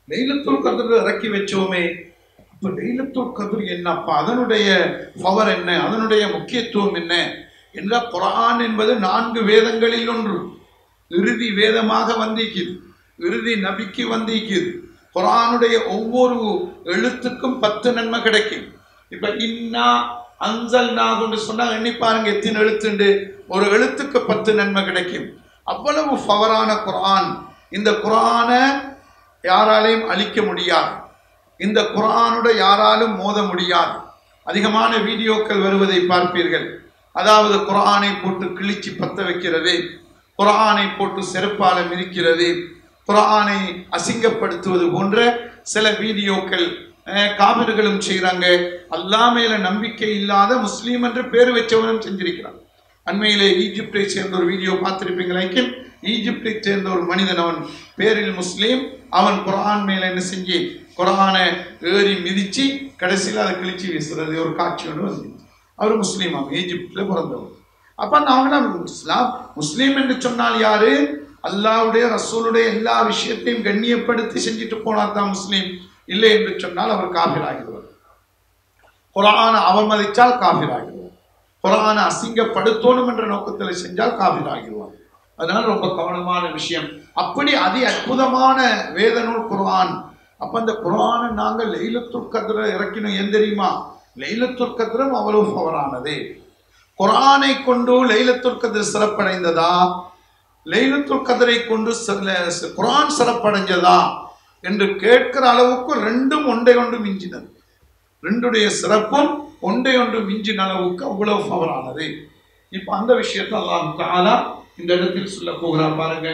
லைலத்துல் கதிர் இறக்கி வச்சோமே அப்ப லைலத்துல் கதிர் என்னப்பா அதனுடைய பவர் என்ன அதனுடைய முக்கியத்துவம் என்ன என்ற குரான் என்பது நான்கு வேதங்களில் ஒன்று இறுதி வேதமாக வந்திக்குது இறுதி நபிக்கு வந்திக்குது குரானுடைய ஒவ்வொரு எழுத்துக்கும் பத்து நன்மை கிடைக்கும் இப்ப இன்னா அன்சல் நாகுன்னு சொன்னா எண்ணி பாருங்க எத்தனை எழுத்துண்டு ஒரு எழுத்துக்கு பத்து நன்மை கிடைக்கும் அவ்வளவு பவரான குரான் இந்த குரானை யாராலையும் அழிக்க முடியாது இந்த குரானோட யாராலும் மோத முடியாது அதிகமான வீடியோக்கள் வருவதை பார்ப்பீர்கள் அதாவது குரானை போட்டு கிழிச்சு பத்த வைக்கிறது குரானை போட்டு செருப்பால மிதிக்கிறது குரானை அசிங்கப்படுத்துவது போன்ற சில வீடியோக்கள் அஹ், காபிர்களும் செய்கிறாங்க அல்லா மேல நம்பிக்கை இல்லாத முஸ்லீம் என்று பேர் வச்சவனும் செஞ்சிருக்கிறான் அண்மையிலே ஈஜிப்டை சேர்ந்த ஒரு வீடியோ பார்த்திருப்பீங்களே ஈஜிப்டை சேர்ந்த ஒரு மனிதன் அவன் பேரில் முஸ்லீம் அவன் குரான் மேல என்ன செஞ்சு குரானை ஏறி மிதிச்சு கடைசியில் அதை கிழிச்சு வீசுறது ஒரு காட்சி ஒன்று வந்து அவர் முஸ்லீம் அவன் ஈஜிப்ட்ல பிறந்தவர் அப்ப அந்த அவங்க இஸ்லாம் முஸ்லீம் என்று சொன்னால் யாரு அல்லாவுடைய ரசூலுடைய எல்லா விஷயத்தையும் கண்ணியப்படுத்தி செஞ்சுட்டு போனார் தான் முஸ்லீம் இல்லை என்று சொன்னால் அவர் காபிராகிடுவார் குரானை அவமதித்தால் காபிராகிடுவார் குரானை அசிங்கப்படுத்தணும் என்ற நோக்கத்தில் செஞ்சால் காபிராகிடுவார் அதனால ரொம்ப கவனமான விஷயம் அப்படி அதி அற்புதமான வேத நூல் குர்ஆன் அப்ப அந்த குர்ஆனை நாங்கள் லைலத்துல் கத்ர இறக்கினோம் ஏன் தெரியுமா லைலத்துல் கத்ரம் அவ்வளவு பவரானது குர்ஆனை கொண்டு லைலத்துல் கத்ர் சிறப்படைந்ததா லைலத்துல் கத்ரை கொண்டு சில- குர்ஆன் சிறப்படைஞ்சதா என்று கேட்கிற அளவுக்கு ரெண்டும் ஒன்றை ஒன்று மிஞ்சினது ரெண்டுடைய சிறப்பும் ஒன்றை ஒன்று மிஞ்சின அளவுக்கு அவ்வளவு பவரானது இப்ப அந்த விஷயத்தை அல்லாஹ் தஆலா இந்த இடத்தில் சொல்ல போகிறார் பாருங்க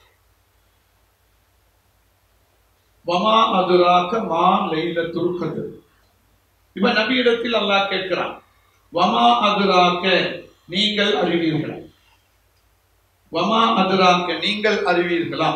வமா அதுராக்க மா லைலத்துல் கத்ர் இப்ப நபி இடத்தில் அல்லாஹ் கேட்கிறான் வமா அதுராக்க நீங்கள் அறிவீர்களா வமா அதுராக்க நீங்கள் அறிவீர்களா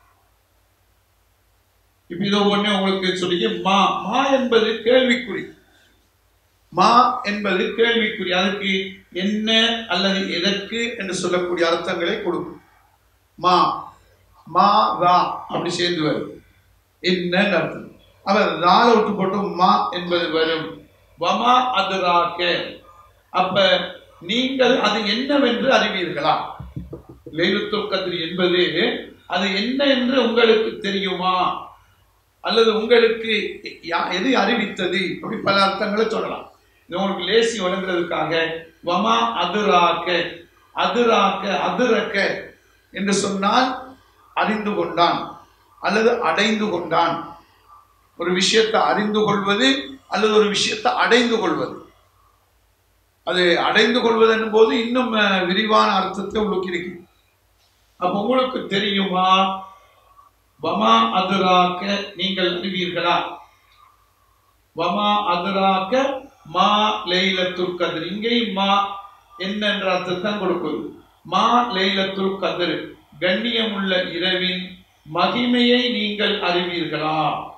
இப்ப இதோ ஒண்ணே உங்களுக்கு சொல்லி மா மா என்பது கேள்விக்குறி மா என்பது கேள்விக்குறி அதுக்கு என்ன அல்லது எதற்கு என்று சொல்லக்கூடிய அர்த்தங்களை கொடுக்கும் மா மா வா அப்படி சேர்ந்து வரும் என்னன்னு அர்த்தம் அவர் தால விட்டு போட்டு மா என்பது வரும் வமா அதுராக்க அப்ப நீங்கள் அது என்னவென்று அறிவீர்களா லைலத்துல் கத்ர் என்பது அது என்ன என்று உங்களுக்கு தெரியுமா அல்லது உங்களுக்கு யா- எது அறிவித்தது அப்படி பல அர்த்தங்களை சொல்லலாம் இது உங்களுக்கு லேசி வழங்குறதுக்காக வமா அதுராக்க அதுராக்க அதுரக்க என்று சொன்னால் அறிந்து கொண்டான் அல்லது அடைந்து கொண்டான் ஒரு விஷயத்தை அறிந்து கொள்வது அல்லது ஒரு விஷயத்தை அடைந்து கொள்வது அது அடைந்து கொள்வது போது இன்னும் அஹ், விரிவான அர்த்தத்தை உங்களுக்கு இருக்கு அப்ப உங்களுக்கு தெரியுமா வமா அதுராக்க நீங்கள் அறிவீர்களா வமா அதுராக்க மா லைலத்துல் கதிர் இங்கே மா என்ன என்ற அர்த்தத்தை கொடுக்குது மா லைலத்துல் கதிர் கண்ணியமுள்ள இரவின் மகிமையை நீங்கள் அறிவீர்களா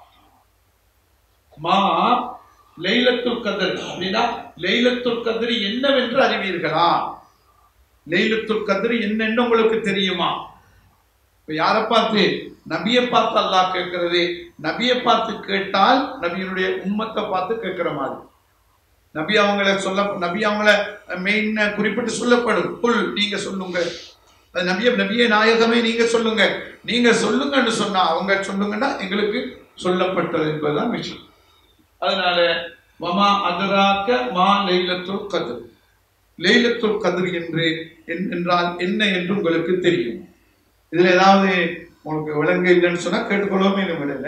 மா லைலத்துல் கதிர் அப்படின்னா லைலத்துல் கதிர் என்னவென்று அறிவீர்களா லைலத்துல் கதிர் என்னன்னு உங்களுக்கு தெரியுமா இப்ப யாரை பார்த்து நபியை பார்த்து அல்லாஹ் கேட்கிறது நபியை பார்த்து கேட்டால் நபியினுடைய உம்மத்தை பார்த்து கேட்கிற மாதிரி நபி அவங்கள சொல்ல நபி அவங்கள மெயின் குறிப்பிட்டு சொல்லப்படும் புல் நீங்க சொல்லுங்க அது நபிய நபிய நாயகமே நீங்க சொல்லுங்க நீங்க சொல்லுங்கன்னு சொன்னா அவங்க சொல்லுங்கன்னா எங்களுக்கு சொல்லப்பட்டது என்பதுதான் விஷயம் அதனால வமா அதுராக்க மா லைலத்துல் கதிர் லைலத்துல் கதிர் என்று என்- என்றால் என்ன என்று உங்களுக்கு தெரியும் இதுல ஏதாவது உங்களுக்கு விளங்க இல்லைன்னு சொன்னா கேட்டுக்கொள்ளவே இல்லை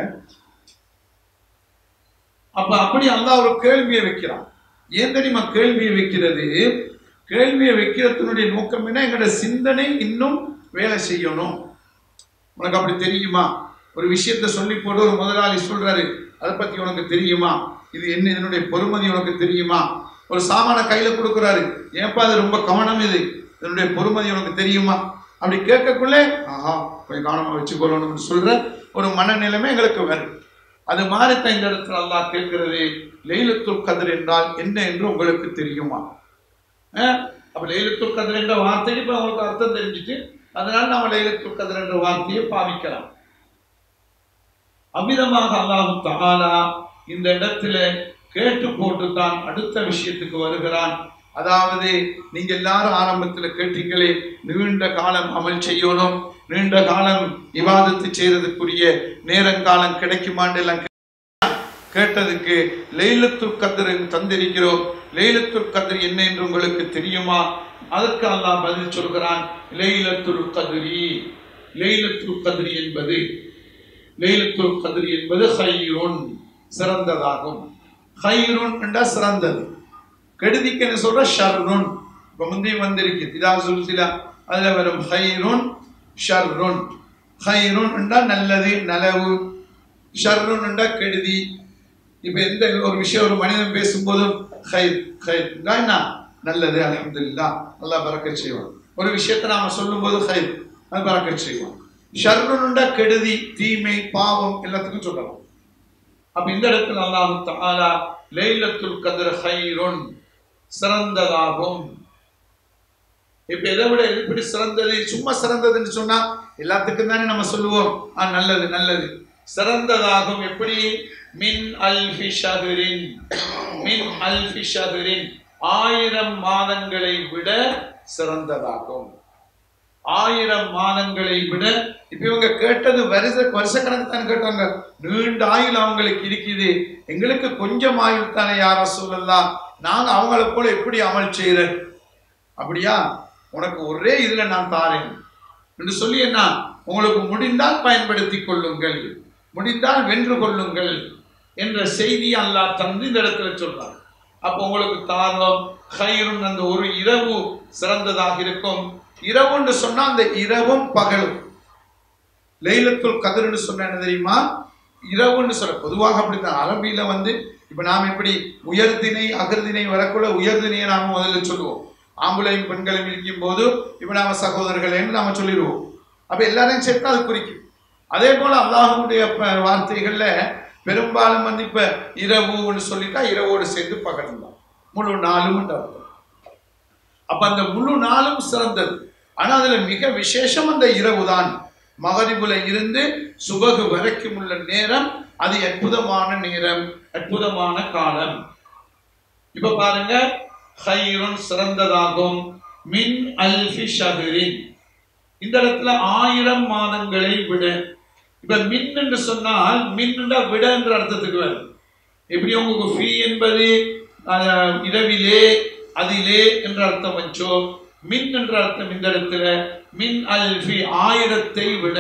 அப்ப அப்படி அல்லாஹ் ஒரு கேள்வியை வைக்கிறான் ஏன் தெரியுமா கேள்வியை வைக்கிறது கேள்வியை வைக்கிறதுனுடைய நோக்கம் என்ன எங்களோட சிந்தனை இன்னும் வேலை செய்யணும் உனக்கு அப்படி தெரியுமா ஒரு விஷயத்தை சொல்லி போட்டு ஒரு முதலாளி சொல்றாரு அதை பத்தி உனக்கு தெரியுமா இது என்ன இதனுடைய பொறுமதி உனக்கு தெரியுமா ஒரு சாமான கையில கொடுக்குறாரு ஏன்பா அது ரொம்ப கவனம் இது இதனுடைய பொறுமதி உனக்கு தெரியுமா அப்படி கேட்கக்குள்ளே ஆஹா கொஞ்சம் கவனமா வச்சுக்கொள்ளணும்னு சொல்ற ஒரு மனநிலைமை எங்களுக்கு வரும் அது மாதிரி தான் இந்த இடத்துல அல்லாஹ் கேட்கிறது லைலத்துல் கதிர் என்றால் என்ன என்று உங்களுக்கு தெரியுமா அஹ், அப்ப லைலத்துல் கதிர் என்ற வார்த்தைக்கு இப்ப உங்களுக்கு அர்த்தம் தெரிஞ்சுட்டு அதனால நம்ம லைலத்துல் கதிர் என்ற வார்த்தையை பாவிக்கலாம் அவ்விதமாக அல்லாஹு தஆலா இந்த இடத்துல கேட்டு போட்டுத்தான் அடுத்த விஷயத்துக்கு வருகிறான் அதாவது நீங்க எல்லாரும் ஆரம்பத்துல கேட்டீங்களே நீண்ட காலம் அமல் செய்யணும் நீண்ட காலம் இவாதத்து செய்யறதுக்குரிய நேரங்காலம் கிடைக்குமான்னு எல்லாம் கேட்டதுக்கு லைலத்துல் கத்ர் தந்திருக்கிறோம் லைலத்துல் கத்ர் என்ன என்று உங்களுக்கு தெரியுமா அதற்கு அல்லாஹ் பதில் சொல்கிறான் லைலத்துல் கத்ரி லைலத்துல் கத்ரி என்பது லைலத்துல் கத்ரி என்பது ஹைருன் சிறந்ததாகும் ஹைருன் என்றா சிறந்தது கெடுதிக்கு என்ன சொல்ற ஷர்ருன் இப்ப முந்தைய வந்திருக்கு இதா சுல்சிலா அதுல வரும் ஹைருன் ஷர்ருன் ஹைருன் என்றா நல்லது நலவு ஷர்ருன் என்றா கெடுதி இப்ப எந்த ஒரு விஷயம் ஒரு மனிதன் பேசும்போதும் ஹைர் ஹைர் என்ன நல்லது அலமதுல்லா நல்லா பறக்க செய்வான் ஒரு விஷயத்தை நாம சொல்லும்போது ஹைர் அது பறக்க செய்வான் ஷர்ருன்டா கெடுதி தீமை பாவம் எல்லாத்துக்கும் சொல்லலாம் அப்ப இந்த இடத்துல அல்லாஹ் தஆலா லைலத்துல் கத்ர் ஹைருன் சிறந்ததாகும் இப்ப இதை விட எப்படி சிறந்தது சும்மா சிறந்ததுன்னு சொன்னா எல்லாத்துக்கும் தானே நம்ம சொல்லுவோம் ஆ நல்லது நல்லது சிறந்ததாகும் எப்படி மின் அல்ஃபி ஷஹரின் மின் அல்ஃபி ஷஹரின் ஆயிரம் மாதங்களை விட சிறந்ததாகும் ஆயிரம் மாதங்களை விட இப்ப இவங்க கேட்டது வருஷ வருஷக்கணக்கு தான் கேட்டாங்க நீண்ட ஆயுள் அவங்களுக்கு இருக்குது எங்களுக்கு கொஞ்சம் ஆயுள் தானே யார சொல்லலாம் நாங்க அவங்கள போல எப்படி அமல் செய்யறேன் அப்படியா உனக்கு ஒரே இதுல நான் தாரேன் என்று சொல்லி என்ன உங்களுக்கு முடிந்தால் பயன்படுத்திக் கொள்ளுங்கள் முடிந்தால் வென்று கொள்ளுங்கள் என்ற செய்தி அல்லாஹ் தந்து இந்த இடத்துல சொல்றார் அப்போ உங்களுக்கு தாரம் ஹைரும் அந்த ஒரு இரவு சிறந்ததாக இருக்கும் இரவுன்னு சொன்னா அந்த இரவும் பகலும் லைலத்துல் கதிர்னு சொன்ன என்ன தெரியுமா இரவுன்னு சொல்ல பொதுவாக அப்படித்தான் அரபியில வந்து இப்ப நாம் எப்படி உயர்திணை அகர்திணை வரக்குள்ள உயர்திணையை நாம முதல்ல சொல்லுவோம் ஆம்பளையும் பெண்களும் இருக்கும் போது இப்ப நாம சகோதரர்களேன்னு நாம சொல்லிடுவோம் அப்ப எல்லாரையும் சேர்த்து அது குறிக்கும் அதே போல அல்லாஹுடைய ப- வார்த்தைகள்ல பெரும்பாலும் வந்து இப்ப இரவுன்னு சொல்லிட்டா இரவோடு சேர்ந்து பகலும் தான் முழு நாளும் அர்த்தம் அப்ப அந்த முழு நாளும் சிறந்தது ஆனா அதுல மிக விசேஷம் அந்த இரவு தான் மகரிபுல இருந்து சுபகு வரைக்கும் உள்ள நேரம் அது அற்புதமான நேரம் அற்புதமான காலம் இப்ப பாருங்க ஹைருன் சிறந்ததாகும் மின் அல்ஃபி ஷஹரின் இந்த இடத்துல ஆயிரம் மாதங்களை விட இப்ப மின் என்று சொன்னால் மின் விட என்ற அர்த்தத்துக்கு வரும் எப்படி உங்களுக்கு ஃபீ என்பது அஹ், இரவிலே அதிலே என்ற அர்த்தம் வச்சோ மின் என்ற அர்த்தம் இந்த இடத்துல மின் அல்ஃபி ஆயிரத்தை விட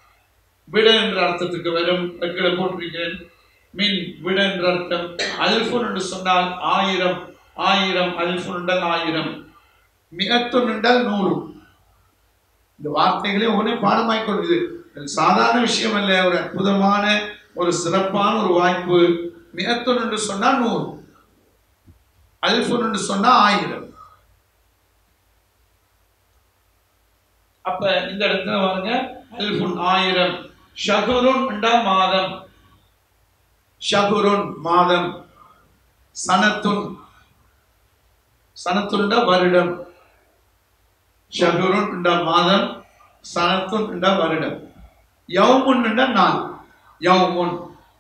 விட என்ற அர்த்தத்துக்கு வரும் கீழே போட்டிருக்கிறேன் மின் விட என்ற அர்த்தம் அல்ஃபுன் என்று சொன்னால் ஆயிரம் ஆயிரம் அல்ஃபுன் என்றால் ஆயிரம் மிகத்துன் என்றால் நூறு இந்த வார்த்தைகளே ஒவ்வொன்றே பாடமாய் கொள்வது இது சாதாரண விஷயம் அல்ல ஒரு அற்புதமான ஒரு சிறப்பான ஒரு வாய்ப்பு மிகத்துன் என்று சொன்னா நூறு அல்ஃபுன் என்று சொன்னா ஆயிரம் அப்ப இந்த இடத்துல பாருங்க அல்ஃபுன் ஆயிரம் ஷகுருன் என்றா மாதம் ஷகுருன் மாதம் சனத்துன் சனத்துண்டா வருடம் ஷகுருன் என்ற மாதம் சனத்துன் என்ற வருடம் யவுமுன் என்ற நாள் யவுமுன்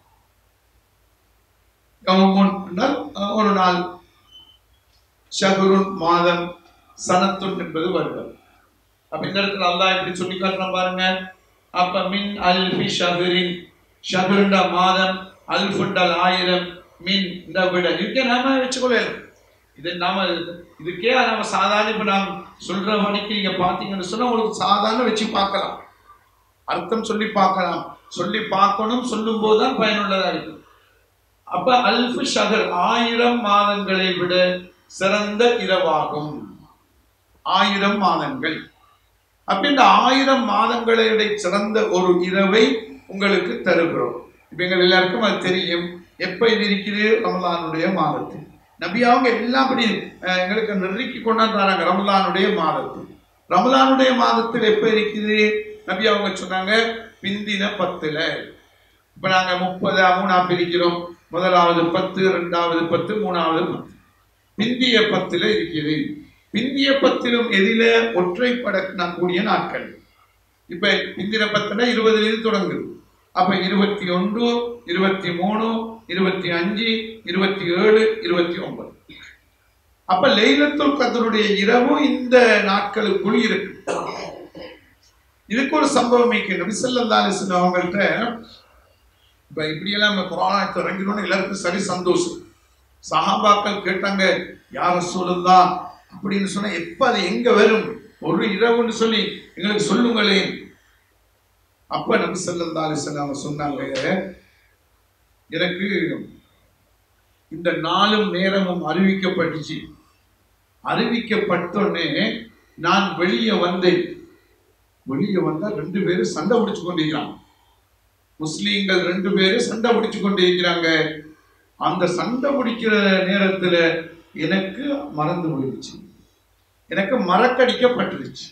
யவுமுன் என்றால் அஹ், ஒரு நாள் ஷகுருன் மாதம் சனத்துன் என்பது வருடம் அப்ப இந்த இடத்துல அல்லாஹ் எப்படி சொல்லி காட்டுறான் பாருங்க அப்ப மின் அல்ஃபி ஷஹரின் ஷஹருண்ட மாதம் அல்ஃபுண்டல் ஆயிரம் மின் இந்த விட இதுக்கே நாம வச்சுக்கொள்ளலாம் இது நாம இதுக்கே நாம சாதாரண இப்ப நாம் சொல்ற மணிக்கு நீங்க பாத்தீங்கன்னு சொன்னா உங்களுக்கு சாதாரண வச்சு பார்க்கலாம் அர்த்தம் சொல்லி பார்க்கலாம் சொல்லி பார்க்கணும் சொல்லும் போதுதான் பயனுள்ளதா இருக்கு அப்ப அல்ஃபு ஷஹர் ஆயிரம் மாதங்களை விட சிறந்த இரவாகும் ஆயிரம் மாதங்கள் அப்ப இந்த ஆயிரம் மாதங்களை விட சிறந்த ஒரு இரவை உங்களுக்கு தருகிறோம் இப்ப எங்கள் எல்லாருக்கும் அது தெரியும் எப்ப இது இருக்குது ரமலானுடைய மாதத்தில் நபி அவங்க எல்லாம் அப்படி அஹ், எங்களுக்கு நெருக்கி கொண்டாந்து தராங்க ரமலானுடைய மாதத்தில் ரமலானுடைய மாதத்தில் எப்ப இருக்குது நபி அவங்க சொன்னாங்க பிந்தின பத்துல இப்ப நாங்க முப்பது மூணா பிரிக்கிறோம் முதலாவது பத்து ரெண்டாவது பத்து மூணாவது பத்து பிந்திய பத்துல இருக்குது பிந்திய பத்திலும் எதில ஒற்றைப்படக்கூடிய நாட்கள் இப்ப பிந்தின பத்துல இருபதுல இருந்து தொடங்குது அப்ப இருபத்தி ஒன்று இருபத்தி மூணு இருபத்தி அஞ்சு இருபத்தி ஏழு இருபத்தி ஒன்பது அப்ப லைலத்துல் கதருடைய இரவு இந்த நாட்களுக்குள் இருக்கு இதுக்கு ஒரு சம்பவம் இருக்கு நபி ஸல்லல்லாஹு அலைஹி வஸல்லம் அவங்கள்ட்ட இப்ப இப்படியெல்லாம் நம்ம குரானை தொடங்கினோன்னு எல்லாருக்கும் சரி சந்தோஷம் சஹாபாக்கள் கேட்டாங்க யார் ரசூலுல்லா அப்படின்னு சொன்னா எப்ப அது எங்க வரும் ஒரு இரவுன்னு சொல்லி எங்களுக்கு சொல்லுங்களேன் அப்ப நபி ஸல்லல்லாஹு அலைஹி வஸல்லம் அவங்க சொன்னாங்க எனக்கு இந்த நாளும் நேரமும் அறிவிக்கப்பட்டுச்சு அறிவிக்கப்பட்டோடனே நான் வெளியே வந்தேன் வெளியே வந்தா ரெண்டு பேரும் சண்டை பிடிச்சு கொண்டிருக்கிறாங்க முஸ்லீம்கள் ரெண்டு பேரும் சண்டை பிடிச்சு கொண்டிருக்கிறாங்க அந்த சண்டை பிடிக்கிற நேரத்துல எனக்கு மறந்து போயிடுச்சு எனக்கு மறக்கடிக்கப்பட்டுருச்சு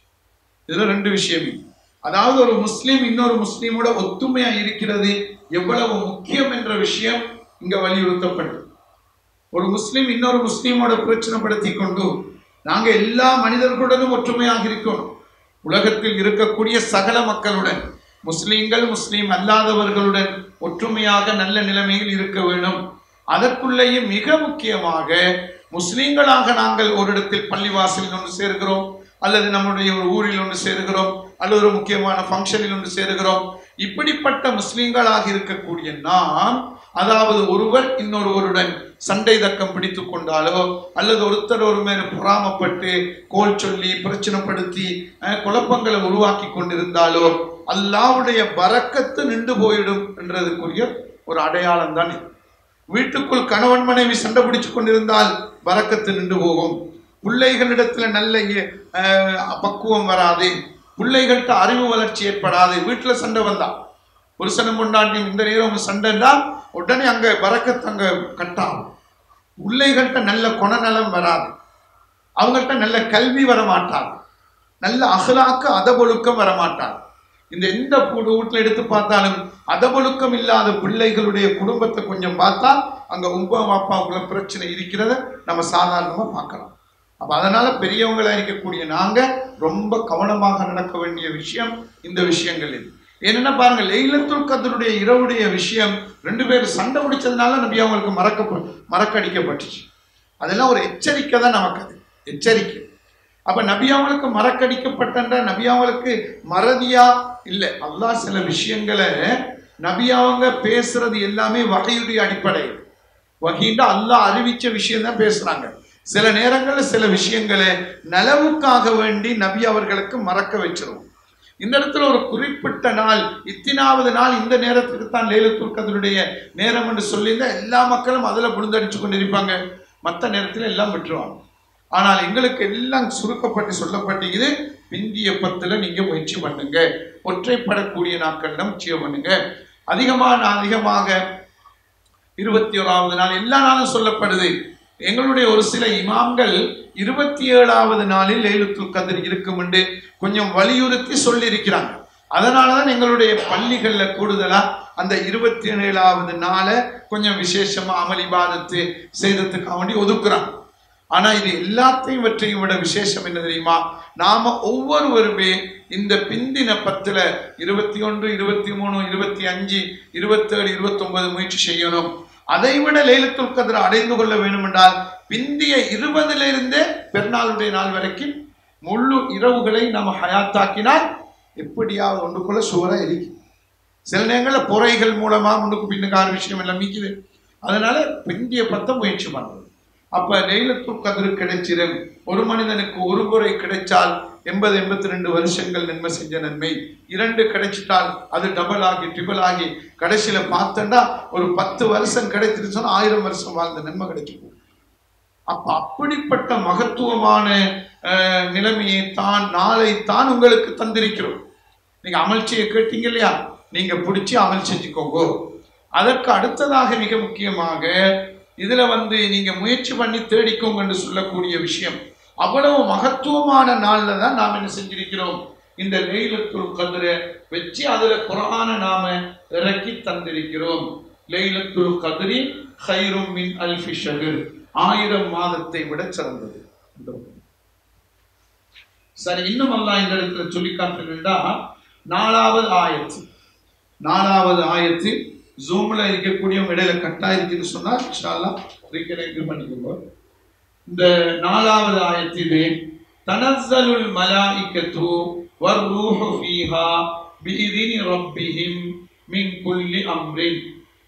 இதுல ரெண்டு விஷயம் அதாவது ஒரு முஸ்லீம் இன்னொரு முஸ்லீமோட ஒத்துமையா இருக்கிறது எவ்வளவு முக்கியம் என்ற விஷயம் இங்க வலியுறுத்தப்படுது ஒரு முஸ்லீம் இன்னொரு முஸ்லீமோட பிரச்சனைப்படுத்தி கொண்டு நாங்க எல்லா மனிதர்களுடனும் ஒற்றுமையாக இருக்கணும் உலகத்தில் இருக்கக்கூடிய சகல மக்களுடன் முஸ்லீம்கள் முஸ்லீம் அல்லாதவர்களுடன் ஒற்றுமையாக நல்ல நிலைமையில் இருக்க வேண்டும் அதற்குள்ளேயும் மிக முக்கியமாக முஸ்லீம்களாக நாங்கள் ஒரு இடத்தில் பள்ளிவாசலில் ஒன்று சேர்கிறோம் அல்லது நம்முடைய ஒரு ஊரில் ஒன்று சேருகிறோம் அல்லது ஒரு முக்கியமான ஃபங்க்ஷனில் ஒன்று சேருகிறோம் இப்படிப்பட்ட முஸ்லீம்களாக இருக்கக்கூடிய நாம் அதாவது ஒருவர் இன்னொருவருடன் சண்டை தக்கம் பிடித்து கொண்டாலோ அல்லது ஒருத்தர் ஒரு மேல பொறாமப்பட்டு கோல் சொல்லி பிரச்சனைப்படுத்தி அஹ், குழப்பங்களை உருவாக்கி கொண்டிருந்தாலோ அல்லாவுடைய பறக்கத்து நின்று போயிடும் என்றதுக்குரிய ஒரு அடையாளம் தான் இது. வீட்டுக்குள் கணவன் மனைவி சண்டை பிடிச்சு கொண்டிருந்தால் பறக்கத்து நின்று போகும் பிள்ளைகளிடத்துல நல்ல அஹ், பக்குவம் வராது பிள்ளைகள்கிட்ட அறிவு வளர்ச்சி ஏற்படாது வீட்டுல சண்டை வந்தா புருஷனும் கொண்டாட்டி இந்த நேரம் சண்டைன்னா உடனே அங்க பறக்கத்து அங்க கட்டாகும் பிள்ளைகள்கிட்ட நல்ல குணநலம் வராது அவங்கள்ட்ட நல்ல கல்வி வர மாட்டாங்க நல்ல அகலாக்க அதபொழுக்கம் வர மாட்டாங்க இந்த எந்த வீடு வீட்டுல எடுத்து பார்த்தாலும் அதபொழுக்கம் இல்லாத பிள்ளைகளுடைய குடும்பத்தை கொஞ்சம் பார்த்தா அங்க உப்பா அப்பாவுக்குள்ள பிரச்சனை இருக்கிறத நம்ம சாதாரணமா பார்க்கலாம் அப்ப அதனால பெரியவங்களா இருக்கக்கூடிய நாங்க ரொம்ப கவனமாக நடக்க வேண்டிய விஷயம் இந்த விஷயங்கள் இது என்னன்னா பாருங்க லைலத்துல் கதருடைய இரவுடைய விஷயம் ரெண்டு பேரும் சண்டை பிடிச்சதுனால நபி அவங்களுக்கு மறக்க மறக்கடிக்கப்பட்டுச்சு அதெல்லாம் ஒரு எச்சரிக்கை தான் நமக்கு அது எச்சரிக்கை அப்ப நபியாவளுக்கு மறக்கடிக்கப்பட்ட நபியாவளுக்கு மறதியா இல்லை அல்லாஹ் சில விஷயங்களை நபியாவங்க பேசுறது எல்லாமே வகையுடைய அடிப்படையில் வகையில அல்லாஹ் அறிவிச்ச விஷயம் தான் பேசுறாங்க சில நேரங்கள்ல சில விஷயங்களை நலவுக்காக வேண்டி நபி அவர்களுக்கு மறக்க வச்சிரும் இந்த இடத்துல ஒரு குறிப்பிட்ட நாள் இத்தினாவது நாள் இந்த நேரத்துக்கு தான் லேலத்துல் கதருடைய நேரம் என்று சொல்லியிருந்தா எல்லா மக்களும் அதுல புழுந்தடிச்சு கொண்டிருப்பாங்க மற்ற நேரத்துல எல்லாம் விட்டுருவாங்க ஆனால் எங்களுக்கு எல்லாம் சுருக்கப்பட்டு சொல்லப்பட்டிருக்குது பிந்திய பத்துல நீங்க முயற்சி பண்ணுங்க ஒற்றைப்படக்கூடிய நாட்கள்ல முயற்சி பண்ணுங்க அதிகமான அதிகமாக இருபத்தி ஓராவது நாள் எல்லா நாளும் சொல்லப்படுது எங்களுடைய ஒரு சில இமாம்கள் இருபத்தி ஏழாவது நாளில் லைலத்துல் கதிர் இருக்கும் என்று கொஞ்சம் வலியுறுத்தி சொல்லியிருக்கிறாங்க அதனாலதான் எங்களுடைய பள்ளிகள்ல கூடுதலா அந்த இருபத்தி ஏழாவது நாளை கொஞ்சம் விசேஷமா அமல் இபாதத்து செய்ததுக்காக வேண்டி ஒதுக்குறாங்க ஆனா இது எல்லாத்தையும் இவற்றையும் விட விசேஷம் என்ன தெரியுமா நாம ஒவ்வொருவருமே இந்த பிந்தின பத்துல இருபத்தி ஒன்று இருபத்தி மூணு இருபத்தி அஞ்சு இருபத்தேழு இருபத்தி ஒன்பது முயற்சி செய்யணும் அதை விட லைலத்துல் கதிர அடைந்து கொள்ள வேண்டும் என்றால் பிந்திய இருபதுல இருந்தே பெருநாளுடைய நாள் வரைக்கும் முழு இரவுகளை நம்ம ஹயாத்தாக்கினால் எப்படியாவது ஒன்றுக்குள்ள சுவரா இருக்கும் சில நேரங்களில் பொறைகள் மூலமா முன்னுக்கு பின்னுக்கான விஷயம் எல்லாம் மீக்குது அதனால பிந்திய பத்த முயற்சி பண்றது அப்ப லைலத்துல் கதிர் கிடைச்சிடும் ஒரு மனிதனுக்கு ஒரு முறை கிடைச்சால் எண்பது எண்பத்தி ரெண்டு வருஷங்கள் நன்மை செஞ்ச நன்மை இரண்டு கிடைச்சிட்டால் அது டபுள் ஆகி ட்ரிபிள் ஆகி கடைசியில பார்த்தோம்னா ஒரு பத்து வருஷம் கிடைச்சிட்டு சொன்னா ஆயிரம் வருஷம் வாழ்ந்த நன்மை கிடைச்சிருக்கும் அப்ப அப்படிப்பட்ட மகத்துவமான அஹ், நிலைமையை தான் நாளை தான் உங்களுக்கு தந்திருக்கிறோம் நீங்க அமல்ச்சியை கேட்டீங்க இல்லையா நீங்க பிடிச்சி அமல் செஞ்சுக்கோங்க அதற்கு அடுத்ததாக மிக முக்கியமாக இதுல வந்து நீங்க முயற்சி பண்ணி தேடிக்கோங்க என்று சொல்லக்கூடிய விஷயம் அவ்வளவு மகத்துவமான நாள்ல தான் நாம் என்ன செஞ்சிருக்கிறோம் இந்த லைலத்துல் கதிரை வச்சு அதுல குரானை நாம இறக்கி தந்திருக்கிறோம் லைலத்துல் கதிரி ஹைரும் மின் அல்ஃபி ஷஹர் ஆயிரம் மாதத்தை விட சிறந்தது சரி இன்னும் அல்லாஹ் இந்த இடத்துல சொல்லி காட்டுகிறா நாலாவது ஆயத்து நாலாவது ஆயத்து ஜூம்ல இருக்கக்கூடியவங்க இடையில கட்டா இருக்குன்னு சொன்னா இன்ஷால்லா ரீகனெக்ட் பண்ணிக்கோங்க இந்த நாலாவது ஆயத்திலே தனஸ்ஸலுல் மலாயிக்கத்து வர்ரூஹு ஃபீஹா பிஇذن ரப்பிஹிம் மின் குல்லி அம்ரின்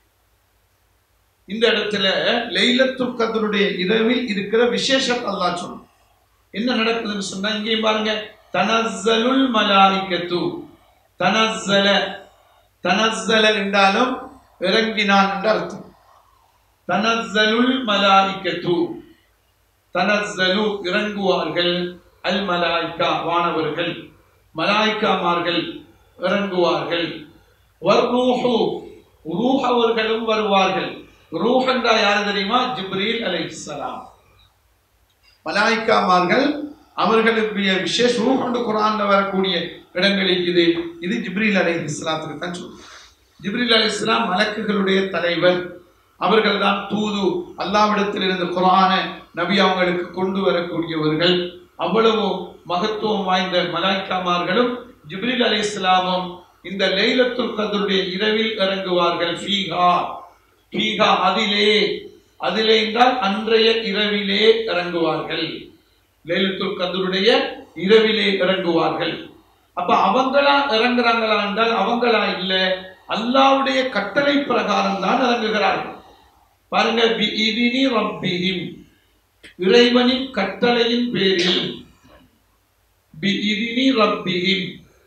இந்த இடத்துல லைலத்துல் கத்ருடைய இரவில் இருக்கிற விசேஷம் அல்லாஹ் சொன்னான் என்ன நடக்குதுன்னு சொன்னா இங்கேயும் பாருங்க தனஸ்ஸலுல் மலாயிக்கத்து தனஸ்ஸல தனஸ்ஸல என்றாலும் இறங்கினான் என்ற அர்த்தம் தனஸ்ஸலுல் மலாயிக்கத்து தனஸ்ஸலு இறங்குவார்கள் அல் மலாய்க்கா வானவர்கள் மலாய்க்காமார்கள் இறங்குவார்கள் வர்ரூஹு ரூஹ் அவர்களும் வருவார்கள் ரூஹ் என்றா யாரு தெரியுமா ஜிப்ரீல் அலைஹிஸ்ஸலாம் மலாய்க்காமார்கள் அவர்களுடைய விசேஷ ரூஹ் என்று குரான்ல வரக்கூடிய இடங்களில் இது இது ஜிப்ரீல் அலைஹிஸ்ஸலாத்துக்கு தான் சொல்லுது ஜிப்ரீல் அலைஹிஸ்ஸலாம் மலக்குகளுடைய தலைவர் அவர்கள் தான் தூது அல்லாவிடத்தில் இருந்து குரான நபி அவங்களுக்கு கொண்டு வரக்கூடியவர்கள் அவ்வளவு மகத்துவம் வாய்ந்த மலாய்க்காமார்களும் ஜிப்ரீல் அலி இஸ்லாமும் இந்த லைலத்துல் கதருடைய இரவில் இறங்குவார்கள் ஃபீகா ஃபீகா அதிலே அதிலே என்றால் அன்றைய இரவிலே இறங்குவார்கள் லைலத்துல் கதருடைய இரவிலே இறங்குவார்கள் அப்ப அவங்களா இறங்குறாங்களா என்றால் அவங்களா இல்ல அல்லாவுடைய கட்டளை பிரகாரம் தான் இறங்குகிறார்கள் பாருங்க பிஇதினி ரப்பிஹிம் இறைவனின் கட்டளையின் பேரில் பிஇதினி ரப்பிஹிம்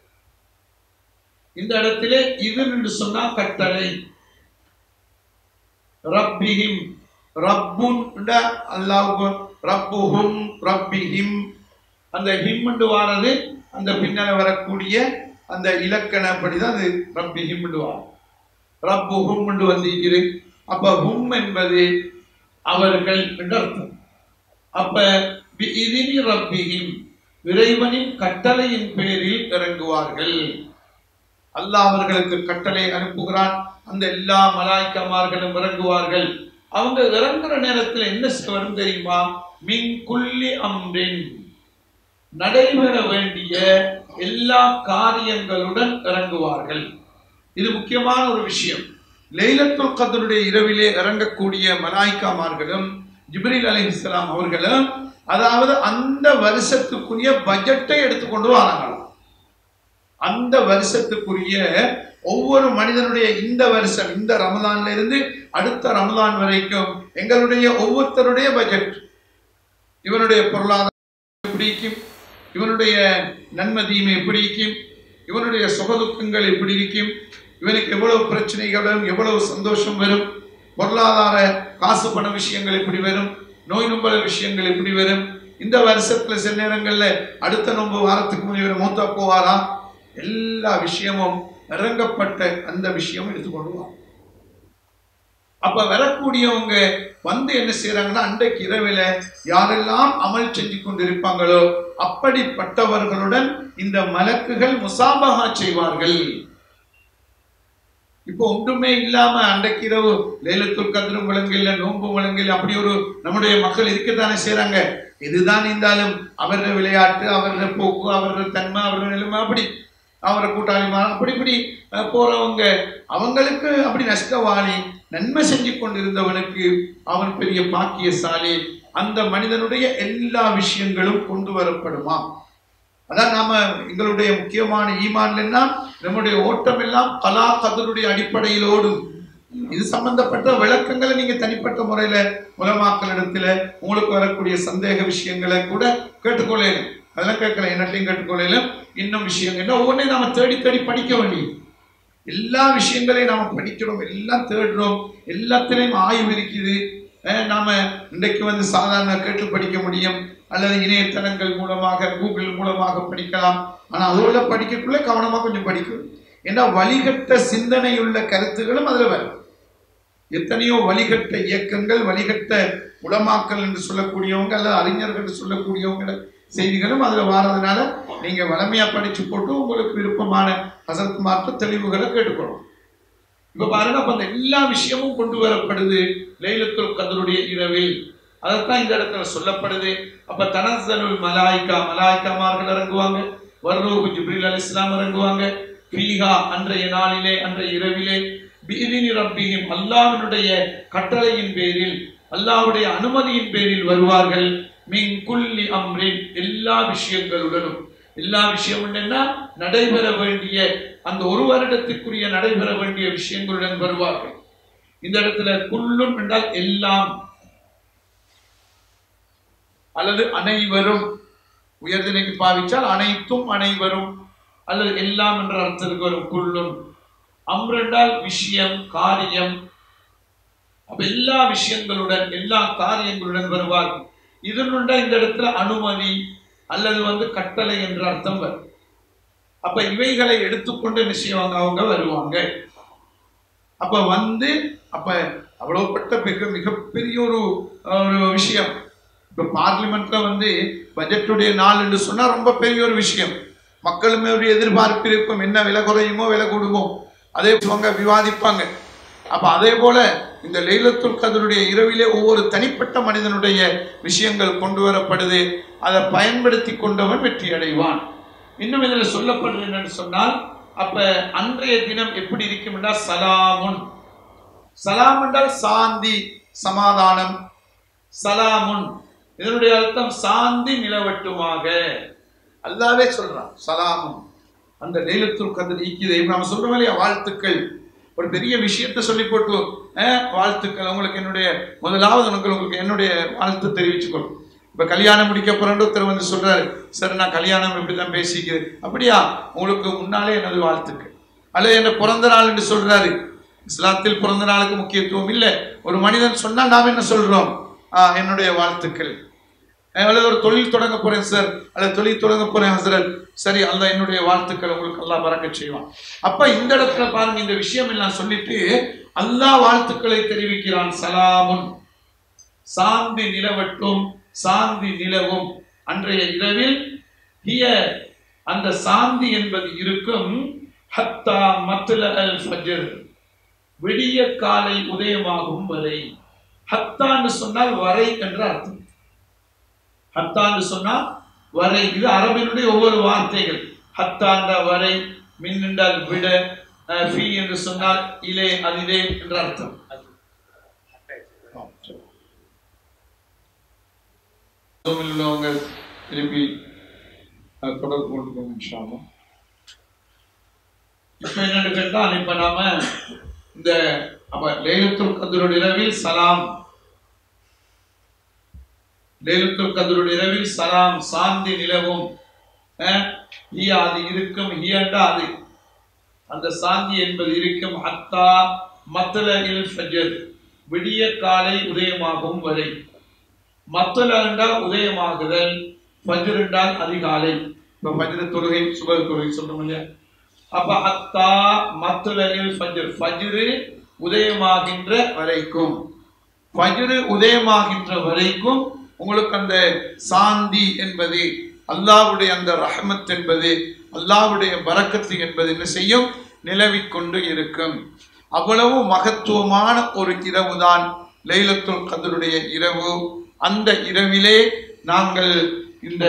இந்த இடத்திலே இது என்று சொன்னா கட்டளை ரப்பிஹிம் ரப்புன் அல்லாஹு ரப்புஹும் ரப்பிஹிம் அந்த ஹிம் என்று வாரது அந்த பின்னால வரக்கூடிய அந்த இலக்கணப்படிதான் அது ரப்பிஹிம் என்று வாரம் ரப்புஹும் என்று வந்திருக்கிறது அப்ப ஹும் என்பது அவர்கள் என்று அர்த்தம் அப்ப இதினி ரப்பிஹிம் இறைவனின் கட்டளையின் பேரில் இறங்குவார்கள் அல்லாஹ் அவர்களுக்கு கட்டளை அனுப்புகிறான் அந்த எல்லா மலாய்க்கமார்களும் இறங்குவார்கள் அவங்க இறங்குற நேரத்தில் என்ன வரும் தெரியுமா மின் குல்லி அம்ரின் நடைபெற வேண்டிய எல்லா காரியங்களுடன் இறங்குவார்கள் இது முக்கியமான ஒரு விஷயம் லைலத்துல் கதருடைய இரவிலே இறங்கக்கூடிய மலாய்க்காமார்களும் ஜிப்ரீல் அலி இஸ்லாம் அவர்களும் அதாவது அந்த வருஷத்துக்குரிய பட்ஜெட்டை எடுத்துக்கொண்டு வராங்களாம் அந்த வருஷத்துக்குரிய ஒவ்வொரு மனிதனுடைய இந்த வருஷம் இந்த ரமலான்ல இருந்து அடுத்த ரமலான் வரைக்கும் எங்களுடைய ஒவ்வொருத்தருடைய பட்ஜெட் இவனுடைய பொருளாதாரம் எப்படி இருக்கும் இவனுடைய நன்மை தீமை எப்படி இருக்கும் இவனுடைய சுகதுக்கங்கள் எப்படி இருக்கும் இவனுக்கு எவ்வளவு பிரச்சனைகள் வரும் எவ்வளவு சந்தோஷம் வரும் பொருளாதார காசு பண விஷயங்கள் எப்படி வரும் நோய் நொம்பல விஷயங்கள் எப்படி வரும் இந்த வருஷத்துல சில நேரங்கள்ல அடுத்த நோன்பு வாரத்துக்கு முன்னாடி இவர் மூத்தா போவாரா எல்லா விஷயமும் இறங்கப்பட்ட அந்த விஷயம் எடுத்துக்கொண்டு வா அப்ப வரக்கூடியவங்க வந்து என்ன செய்யறாங்கன்னா அன்றைக்கு இரவில யாரெல்லாம் அமல் செஞ்சு கொண்டிருப்பாங்களோ அப்படிப்பட்டவர்களுடன் இந்த மலக்குகள் முசாபகா செய்வார்கள் இப்போ ஒன்றுமே இல்லாம அன்றைக்கு இரவு லேலத்துல் கதிரும் விளங்கில் நோன்பு விளங்கில் அப்படி ஒரு நம்முடைய மக்கள் இருக்கத்தானே செய்றாங்க இதுதான் இருந்தாலும் அவருடைய விளையாட்டு அவருடைய போக்கு அவருடைய தன்மை அவருடைய நிலைமை அப்படி அவரை கூட்டாளிமா அப்படி இப்படி அஹ், போறவங்க அவங்களுக்கு அப்படி நஷ்டவாளி நன்மை செஞ்சு கொண்டிருந்தவனுக்கு அவன் பெரிய பாக்கியசாலி அந்த மனிதனுடைய எல்லா விஷயங்களும் கொண்டு வரப்படுமா அதான் நாம எங்களுடைய முக்கியமான ஈமான்லன்னா நம்முடைய ஓட்டம் எல்லாம் கலா கதருடைய அடிப்படையில் ஓடும் இது சம்பந்தப்பட்ட விளக்கங்களை நீங்க தனிப்பட்ட முறையில உலமாக்களிடத்துல உங்களுக்கு வரக்கூடிய சந்தேக விஷயங்களை கூட கேட்டுக்கொள்ளலாம் அதெல்லாம் கேட்கல என்னட்டையும் கேட்டுக்கொள்ளலாம் இன்னும் விஷயங்கள் என்ன ஒவ்வொன்றையும் நாம தேடி தேடி படிக்க வேண்டியது எல்லா விஷயங்களையும் நாம படிக்கிறோம் எல்லாம் தேடுறோம் எல்லாத்திலையும் ஆய்வு இருக்குது அஹ் நாம இன்றைக்கு வந்து சாதாரண கேட்டு படிக்க முடியும் அல்லது இணையதளங்கள் மூலமாக கூகுள் மூலமாக படிக்கலாம் ஆனா அதோட படிக்கக்குள்ள கவனமா கொஞ்சம் படிக்கணும் ஏன்னா வழிகட்ட சிந்தனையுள்ள கருத்துகளும் அதுல வரும் எத்தனையோ வழிகட்ட இயக்கங்கள் வழிகட்ட உளமாக்கல் என்று சொல்லக்கூடியவங்க அல்லது அறிஞர்கள் என்று சொல்லக்கூடியவங்க செய்திகளும் அதுல வாரதுனால நீங்க வளமையா படிச்சு போட்டு உங்களுக்கு விருப்பமான அசத் மாற்ற தெளிவுகளை கேட்டுக்கணும் இப்ப பாருங்க அப்ப அந்த எல்லா விஷயமும் கொண்டு வரப்படுது லைலத்துல் கதருடைய இரவில் அதைத்தான் இந்த இடத்துல சொல்லப்படுது அப்ப தனசலுல் மலாய்க்கா மலாய்க்காமார்கள் இறங்குவாங்க வர்ரூஹு ஜிப்ரீல் அலைஹிஸ்ஸலாம் இறங்குவாங்க ஃபீஹா அன்றைய நாளிலே அன்றைய இரவிலே பீதினி ரப்பியும் அல்லாஹ்வினுடைய கட்டளையின் பேரில் அல்லாஹ்வுடைய அனுமதியின் பேரில் வருவார்கள் மின் குல்லி அம்ரின் எல்லா விஷயங்களுடனும் எல்லா விஷயம் என்னன்னா நடைபெற வேண்டிய அந்த ஒரு வருடத்திற்குரிய நடைபெற வேண்டிய விஷயங்களுடன் வருவார்கள் இந்த இடத்துல குல்லும் என்றால் எல்லாம் அல்லது அனைவரும் உயர்தினைக்கு பாவிச்சால் அனைத்தும் அனைவரும் அல்லது எல்லாம் என்ற அர்த்தத்துக்கு வரும் குள்ளும் அம்ர் என்றால் விஷயம் காரியம் அப்ப எல்லா விஷயங்களுடன் எல்லா காரியங்களுடன் வருவார்கள் இதனுடைய இந்த இடத்துல அனுமதி அல்லது வந்து கட்டளை என்ற அர்த்தம் வரும் அப்ப இவைகளை எடுத்துக்கொண்டு என்ன செய்வாங்க அவங்க வருவாங்க அப்ப வந்து அப்ப அவ்வளவுப்பட்ட மிக மிகப்பெரிய ஒரு ஒரு விஷயம் இப்ப பார்லிமெண்ட்ல வந்து பட்ஜெட்டுடைய நாள் என்று சொன்னா ரொம்ப பெரிய ஒரு விஷயம் மக்களுமே ஒரு எதிர்பார்ப்பு இருக்கும் என்ன விலை குறையுமோ விலை கூடுமோ அதே அவங்க விவாதிப்பாங்க அப்ப அதே போல இந்த லைலத்துல் கதருடைய இரவிலே ஒவ்வொரு தனிப்பட்ட மனிதனுடைய விஷயங்கள் கொண்டு வரப்படுது அதை பயன்படுத்தி கொண்டவன் வெற்றி அடைவான் இன்னும் இதில் சொல்லப்படுறது என்னன்னு சொன்னால் அப்ப அன்றைய தினம் எப்படி இருக்கும் என்றால் சலாமுன் சலாம் என்றால் சாந்தி சமாதானம் சலாமுன் இதனுடைய அர்த்தம் சாந்தி நிலவட்டுமாக அல்லாவே சொல்றான் சலாமுன் அந்த லைலத்துல் கதிர் ஈக்கிதை நாம சொல்றோம் இல்லையா வாழ்த்துக்கள் ஒரு பெரிய விஷயத்தை சொல்லி போட்டு அஹ், வாழ்த்துக்கள் உங்களுக்கு என்னுடைய முதலாவது உங்களுக்கு உங்களுக்கு என்னுடைய வாழ்த்து தெரிவிச்சுக்கொள்ளும் இப்ப கல்யாணம் முடிக்க போறேன்னு ஒருத்தர் வந்து சொல்றாரு சார் நான் கல்யாணம் இப்படிதான் பேசிக்கிறேன் அப்படியா உங்களுக்கு முன்னாலே எனது வாழ்த்துக்கள் அல்லது என்ன பிறந்த நாள் என்று சொல்றாரு இஸ்லாத்தில் பிறந்த நாளுக்கு முக்கியத்துவம் இல்லை ஒரு மனிதன் சொன்னா நாம் என்ன சொல்றோம் ஆஹ், என்னுடைய வாழ்த்துக்கள் அல்லது ஒரு தொழில் தொடங்க போறேன் சார் அல்லது தொழில் தொடங்க போறேன் ஹசரத் சரி அல்லாஹ் என்னுடைய வாழ்த்துக்கள் உங்களுக்கு அல்லாஹ் பறக்க செய்வான் அப்ப இந்த இடத்துல பாருங்க இந்த விஷயம் எல்லாம் சொல்லிட்டு அல்லாஹ் வாழ்த்துக்களை தெரிவிக்கிறான் சலாமுன் சாந்தி நிலவட்டும் சாந்தி நிலவும் அன்றைய இரவில் ஹிய அந்த சாந்தி என்பது இருக்கும் ஹத்தா மத்ல அல் ஃபஜர் விடிய காலை உதயமாகும் வரை ஹத்தான்னு சொன்னால் வரை என்ற அர்த்தம் ஹத்தான்னு சொன்னா வரை இது அரபினுடைய ஒவ்வொரு வார்த்தைகள் ஹத்தாண்ட வரை மின் என்றால் விட அஹ், ஃபி என்று சொன்னால் இலே அதிலே என்ற அர்த்தம் Zoom-ல் உள்ளவங்க திருப்பி அஹ், தொடர்பு கொண்டுக்கோங்க இன்ஷா அல்லாஹ். இப்ப என்னன்னு கேட்டால் இப்ப நாம இந்த அப்ப லேலத்துல் கதருடைய இரவில் சலாம் லேலத்துல் கதருடைய இரவில் சலாம் சாந்தி நிலவும் அஹ், ஹியா அது இருக்கும் ஹியண்டா அது அந்த சாந்தி என்பது இருக்கும் ஹத்தா மத்தல இல் ஃபஜர் விடிய காலை உதயமாகும் வரை மத்தல என்றால் உதயமாகுதல் ஃபஜர் என்றால் அதிகாலை இப்ப ஃபஜ்ர் தொழுகை சுப தொழுகை சொல்றோம் இல்லையா அப்ப ஹத்தா மத்தலையில் ஃபஜ்ர் ஃபஜ்ரு உதயமாகின்ற வரைக்கும் ஃபஜ்ரு உதயமாகின்ற வரைக்கும் உங்களுக்கு அந்த சாந்தி என்பது அல்லாஹ்வுடைய அந்த ரஹமத் என்பது அல்லாஹ்வுடைய பரக்கத்து என்பது என்ன செய்யும் நிலவிக் கொண்டு இருக்கும் அவ்வளவு மகத்துவமான ஒரு இரவுதான் லைலத்துல் கதருடைய இரவு அந்த இரவிலே நாங்கள் இந்த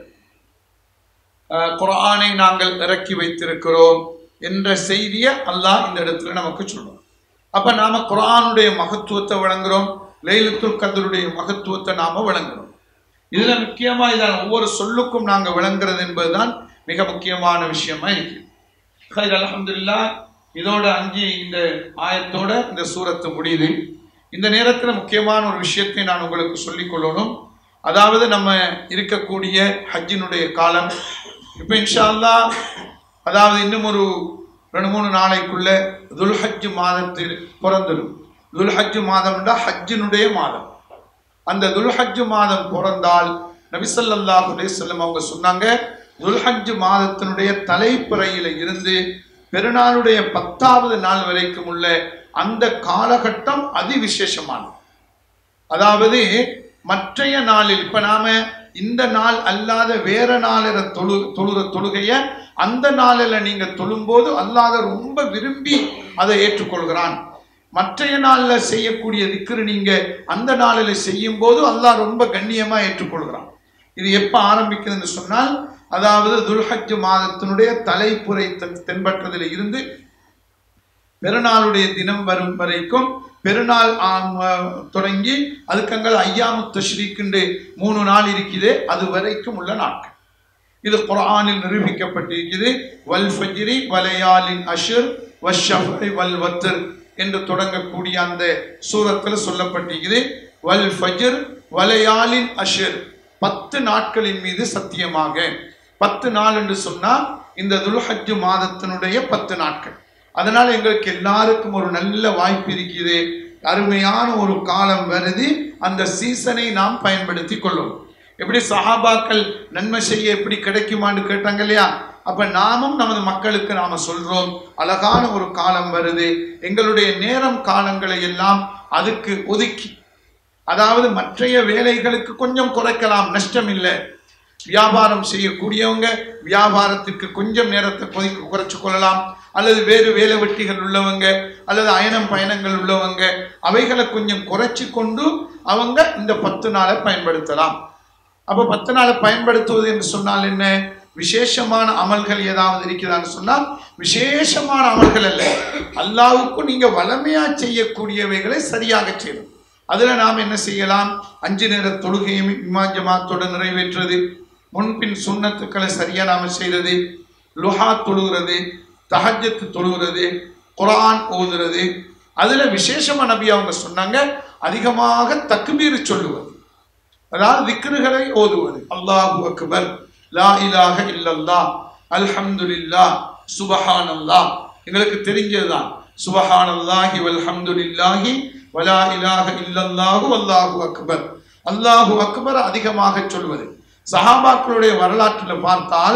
அஹ், குர்ஆனை நாங்கள் இறக்கி வைத்திருக்கிறோம் என்ற செய்தியை அல்லாஹ் இந்த இடத்துல நமக்கு சொல்றோம் அப்ப நாம குர்ஆனுடைய மகத்துவத்தை வழங்குறோம் லைலத்துல் கதருடைய மகத்துவத்தை நாம வழங்குறோம் இதுல முக்கியமா இதான ஒவ்வொரு சொல்லுக்கும் நாங்க விளங்குறது என்பதுதான் மிக முக்கியமான விஷயமா இருக்கு ஹைர் அல்ஹம்துலில்லாஹ் இதோட அஞ்சு இந்த ஆயத்தோட இந்த சூரத்து முடியுது இந்த நேரத்துல முக்கியமான ஒரு விஷயத்தை நான் உங்களுக்கு சொல்லிக் கொள்ளணும் அதாவது நம்ம இருக்கக்கூடிய ஹஜ்ஜினுடைய காலம் இப்போ இன்ஷா அல்லாஹ் அதாவது இன்னும் ஒரு ரெண்டு மூணு நாளைக்குள்ள துல்ஹஜ் மாதத்தில் பிறந்துடும் துல்ஹஜ் மாதம்னா ஹஜ்ஜினுடைய மாதம் அந்த துல்ஹஜ் மாதம் பிறந்தால் நபிசல்லாஹு அலைஹிஸ்ஸலாம் அவங்க சொன்னாங்க துல்ஹஜ் மாதத்தினுடைய தலைப்பிறையில இருந்து பெருநாளுடைய பத்தாவது நாள் வரைக்கும் உள்ள அந்த காலகட்டம் அதிவிசேஷமானது அதாவது மற்றைய நாளில் இப்ப நாம இந்த நாள் அல்லாத வேற நாளில தொழு தொழுற தொழுகைய அந்த நாளில் நீங்க தொழும்போது அல்லாத ரொம்ப விரும்பி அதை ஏற்றுக்கொள்கிறான் மற்றைய நாள்ல செய்யக்கூடிய திக்ரு நீங்க அந்த நாளில் செய்யும் போது அல்லாஹ் ரொம்ப கண்ணியமா ஏற்றுக்கொள்கிறான் இது எப்ப ஆரம்பிக்குதுன்னு சொன்னால் அதாவது துல்ஹஜ் மாதத்தினுடைய தலைப்புரை தென்- தென்பட்டதில் இருந்து பெருநாளுடைய தினம் வரும் வரைக்கும் பெருநாள் ஆம், அஹ், தொடங்கி அதுக்கங்கள் ஐயாமு தஷ்ரீக்குண்டு மூணு நாள் இருக்குது அது வரைக்கும் உள்ள நாட்கள் இது குர்ஆனில் நிரூபிக்கப்பட்டிருக்கிறது வல் ஃபஜ்ரி வலையாலின் அஷர் வஷஃபை வல் வத்ர் என்று தொடங்கக்கூடிய அந்த சூரத்தில் சொல்லப்பட்டிருக்கிறது வல் ஃபஜ்ர் வலையாலின் அஷர் பத்து நாட்களின் மீது சத்தியமாக பத்து நாள் என்று சொன்னால் இந்த துல்ஹஜ் மாதத்தினுடைய பத்து நாட்கள் அதனால எங்களுக்கு எல்லாருக்கும் ஒரு நல்ல வாய்ப்பு இருக்குது அருமையான ஒரு காலம் வருது அந்த சீசனை நாம் பயன்படுத்தி கொள்ளும் எப்படி சஹாபாக்கள் நன்மை செய்ய எப்படி கிடைக்குமான்னு கேட்டாங்க இல்லையா அப்ப நாமும் நமது மக்களுக்கு நாம சொல்றோம் அழகான ஒரு காலம் வருது எங்களுடைய நேரம் காலங்களை எல்லாம் அதுக்கு ஒதுக்கி அதாவது மற்றைய வேலைகளுக்கு கொஞ்சம் குறைக்கலாம் நஷ்டம் இல்லை வியாபாரம் செய்யக்கூடியவங்க வியாபாரத்திற்கு கொஞ்சம் நேரத்தை கொதி- குறைச்சு கொள்ளலாம் அல்லது வேறு வேலை வெட்டிகள் உள்ளவங்க அல்லது அயனம் பயணங்கள் உள்ளவங்க அவைகளை கொஞ்சம் குறைச்சி கொண்டு அவங்க இந்த பத்து நாளை பயன்படுத்தலாம் அப்ப பத்து நாளை பயன்படுத்துவது என்று சொன்னால் என்ன விசேஷமான அமல்கள் ஏதாவது இருக்கிறான்னு சொன்னால் விசேஷமான அமல்கள் அல்ல அல்லாவுக்கும் நீங்க வளமையா செய்யக்கூடியவைகளை சரியாக செய்யணும் அதுல நாம் என்ன செய்யலாம் அஞ்சு நேர தொழுகையும் இமாம் ஜமாத்தோட நிறைவேற்றுறது முன்பின் சுண்ணத்துக்களை சரியா நாம செய்யறது லுஹா தொழுகிறது தஹஜத்து தொழுகிறது குர்ஆன் ஓதுறது அதுல விசேஷமா நபி அவங்க சொன்னாங்க அதிகமாக தக்பீர் சொல்லுவது அதாவது திக்ருகளை ஓதுவது அல்லாஹு அக்பர் லா இலாஹ இல்லல்லாஹ் அல்ஹம்துலில்லாஹ் சுபஹானல்லாஹ் எங்களுக்கு தெரிஞ்சதுதான் சுபஹானல்லாஹி வல்ஹம்துலில்லாஹி வலா இலாஹ இல்லல்லாஹு அல்லாஹு அக்பர் அல்லாஹு அக்பர் அதிகமாக சொல்வது சஹாபாக்களுடைய வரலாற்றில் பார்த்தால்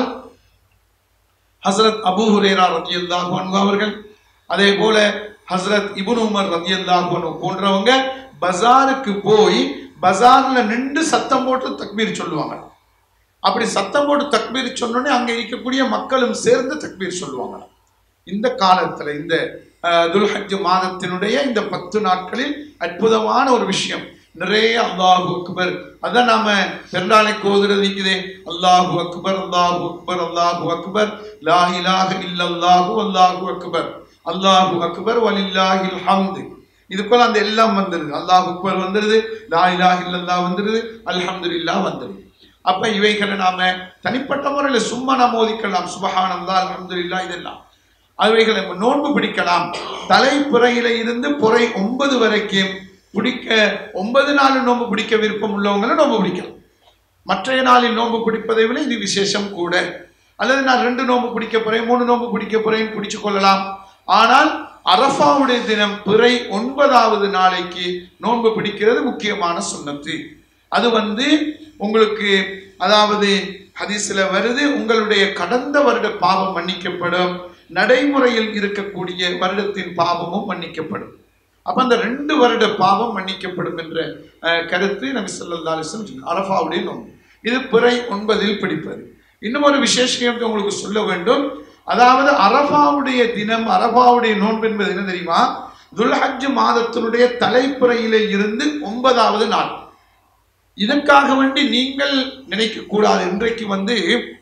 ஹசரத் அபூ ஹுரேரா ரதியல்லாஹு அன்ஹு அவர்கள் அதே போல ஹசரத் இப்னு உமர் ரதியல்லாஹு அன்ஹு போன்றவங்க பஜாருக்கு போய் பஜார்ல நின்று சத்தம் போட்டு தக்பீர் சொல்லுவாங்க அப்படி சத்தம் போட்டு தக்பீர் சொன்னோடனே அங்க இருக்கக்கூடிய மக்களும் சேர்ந்து தக்பீர் சொல்லுவாங்க இந்த காலத்துல இந்த அஹ், துல்ஹஜ் மாதத்தினுடைய இந்த பத்து நாட்களில் அற்புதமான ஒரு விஷயம் நிறைய அல்லாஹு அக்பர் அதான் நாம பெருநாளைக்கு ஓதுறது இருக்குதே அல்லாஹு அக்பர் அல்லாஹு அக்பர் அல்லாஹு அக்பர் லா இலாஹ இல்லல்லாஹு அல்லாஹு அக்பர் அல்லாஹு அக்பர் வலில்லாஹில் ஹம்து இதுக்குள்ள அந்த எல்லாம் வந்துருது அல்லாஹ் அக்பர் வந்துருது லா இலாஹ இல்லல்லாஹ் வந்துருது அல்ஹம்துலில்லாஹ் வந்துருது அப்ப இவைகளை நாம தனிப்பட்ட முறையில சும்மா நாம் ஓதிக்கலாம் சுபஹானந்தா அல்ஹம்துலில்லாஹ் இதெல்லாம் அவைகளை நம்ம நோன்பு பிடிக்கலாம் தலைப்புறையில இருந்து புறை ஒன்பது வரைக்கும் பிடிக்க ஒன்பது நாள் நோன்பு பிடிக்க விருப்பம் உள்ளவங்களும் நோன்பு பிடிக்கலாம் மற்றைய நாளில் நோன்பு பிடிப்பதை விட இது விசேஷம் கூட அல்லது நான் ரெண்டு நோன்பு பிடிக்க போறேன் மூணு நோன்பு பிடிக்க போறேன் பிடிச்சு கொள்ளலாம் ஆனால் அரஃபாவுடைய தினம் பிறை ஒன்பதாவது நாளைக்கு நோன்பு பிடிக்கிறது முக்கியமான சுன்னத்து அது வந்து உங்களுக்கு அதாவது ஹதீஸ்ல வருது உங்களுடைய கடந்த வருட பாவம் மன்னிக்கப்படும் நடைமுறையில் இருக்கக்கூடிய வருடத்தின் பாவமும் மன்னிக்கப்படும் அப்ப அந்த ரெண்டு வருட பாவம் மன்னிக்கப்படும் என்ற அஹ், கருத்து நபி ஸல்லல்லாஹு அலைஹி வஸல்லம் சொன்னார். அரஃபாவுடைய நோன்பு இது பிறை ஒன்பதில் பிடிப்பது இன்னும் ஒரு விசேஷத்தை உங்களுக்கு சொல்ல வேண்டும் அதாவது அரஃபாவுடைய தினம் அரஃபாவுடைய நோன்பு என்பது என்ன தெரியுமா துல்ஹஜ் மாதத்தினுடைய தலைப்புறையிலே இருந்து ஒன்பதாவது நாள் இதற்காக வேண்டி நீங்கள் நினைக்க கூடாது இன்றைக்கு வந்து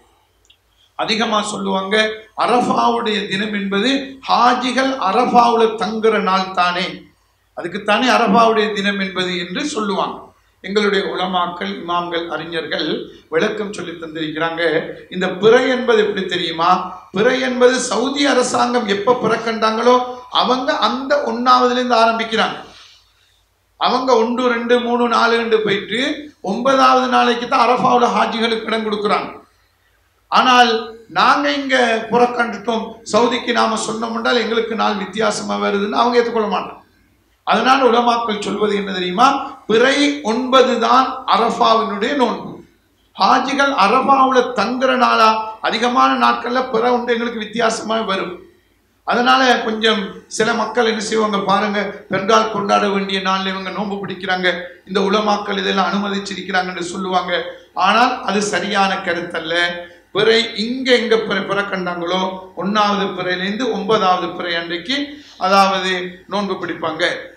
அதிகமா சொல்லுவாங்க அரஃபாவுடைய தினம் என்பது ஹாஜிகள் அரஃபாவுல தங்குற நாள் தானே அதுக்குத்தானே அரஃபாவுடைய தினம் என்பது என்று சொல்லுவாங்க எங்களுடைய உலமாக்கள் இமாம்கள் அறிஞர்கள் விளக்கம் சொல்லி தந்திருக்கிறாங்க இந்த பிறை என்பது எப்படி தெரியுமா பிறை என்பது சவுதி அரசாங்கம் எப்ப பிறக்கண்டாங்களோ அவங்க அந்த ஒன்னாவதுல இருந்து ஆரம்பிக்கிறாங்க அவங்க ஒன்று ரெண்டு மூணு நாலு ரெண்டு போயிட்டு ஒன்பதாவது நாளைக்கு தான் அரஃபாவுல ஹாஜிகளுக்கு இடம் கொடுக்குறாங்க ஆனால் நாங்க இங்க புறக்கண்டுட்டோம் சவுதிக்கு நாம சொன்னோம் என்றால் எங்களுக்கு நாள் வித்தியாசமா வருதுன்னு அவங்க ஏற்றுக்கொள்ள மாட்டாங்க அதனால உலமாக்கள் சொல்வது என்ன தெரியுமா பிறை ஒன்பது தான் அரஃபாவினுடைய நோன்பு ஹாஜிகள் அரஃபாவுல தங்குற நாளா அதிகமான நாட்கள்ல பிற ஒன்று எங்களுக்கு வித்தியாசமா வரும் அதனால கொஞ்சம் சில மக்கள் என்ன செய்வாங்க பாருங்க பெருநாள் கொண்டாட வேண்டிய நாள்ல இவங்க நோன்பு பிடிக்கிறாங்க இந்த உலமாக்கள் இதெல்லாம் அனுமதிச்சிருக்கிறாங்கன்னு சொல்லுவாங்க ஆனால் அது சரியான கருத்தல்ல பிறை இங்க எங்க பிற பிறக்கண்டாங்களோ ஒன்னாவது பிறையிலேருந்து ஒன்பதாவது பிறை அன்றைக்கு அதாவது நோன்பு பிடிப்பாங்க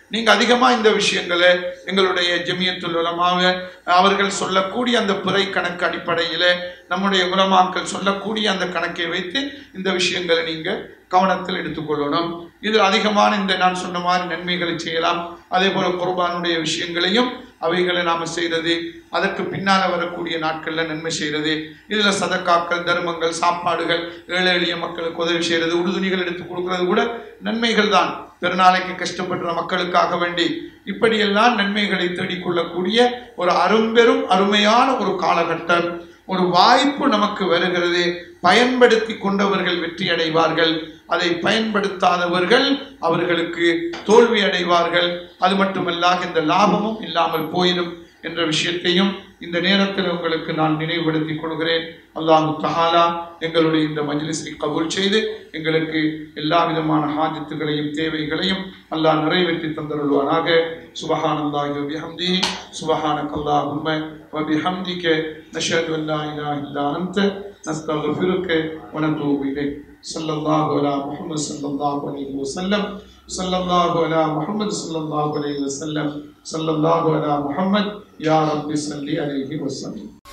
நீங்க அதிகமா இந்த விஷயங்களை எங்களுடைய ஜமியத்துல் உலமாவ அவர்கள் சொல்லக்கூடிய அந்த பிறை கணக்கு அடிப்படையில நம்முடைய உலமாக்கள் சொல்லக்கூடிய அந்த கணக்கை வைத்து இந்த விஷயங்களை நீங்க கவனத்தில் எடுத்துக்கொள்ளணும் இதில் அதிகமான இந்த நான் சொன்ன மாதிரி நன்மைகளை செய்யலாம் அதே போல குர்பானுடைய விஷயங்களையும் அவைகளை நாம செய்யறது அதற்கு பின்னால வரக்கூடிய நாட்கள்ல நன்மை செய்யறது இதுல சதக்காக்கள் தர்மங்கள் சாப்பாடுகள் ஏழை எளிய மக்களுக்கு உதவி செய்யறது உறுதுணிகள் எடுத்து கொடுக்கறது கூட நன்மைகள் தான் பெருநாளைக்கு கஷ்டப்படுற மக்களுக்காக வேண்டி இப்படியெல்லாம் நன்மைகளை தேடிக்கொள்ளக்கூடிய ஒரு அரும்பெரும் அருமையான ஒரு காலகட்டம் ஒரு வாய்ப்பு நமக்கு வருகிறது பயன்படுத்தி கொண்டவர்கள் வெற்றி அடைவார்கள் அதை பயன்படுத்தாதவர்கள் அவர்களுக்கு தோல்வி அடைவார்கள் அது மட்டுமல்லாக இந்த லாபமும் இல்லாமல் போயிடும் என்ற விஷயத்தையும் இந்த நேரத்தில் உங்களுக்கு நான் நினைவுபடுத்திக் கொள்கிறேன் அல்லாஹு தஹாலா எங்களுடைய இந்த மஜ்லிஸை கபூல் செய்து எங்களுக்கு எல்லா விதமான ஹாஜத்துகளையும் தேவைகளையும் அல்லாஹ் நிறைவேற்றி தந்தருள்வானாக சுபஹானல்லாஹி வபிஹம்தி சுபஹானக அல்லாஹும்ம வபிஹம்திக நஷ்ஹது அன் லா இலாஹ இல்லா அன்த நஸ்தக்ஃபிருக வ நதூபு இலைக் ஸல்லல்லாஹு அலா முஹம்மது ஸல்லல்லாஹு அலைஹி வஸல்லம் ஸல்லல்லாஹு அலா முஹம்மது ஸல்லல்லாஹு அலைஹி வஸல்லம் ஸல்லல்லாஹு அலா முஹம்மத் யா ரப்பி ஸல்லி அலைஹி வஸல்லம்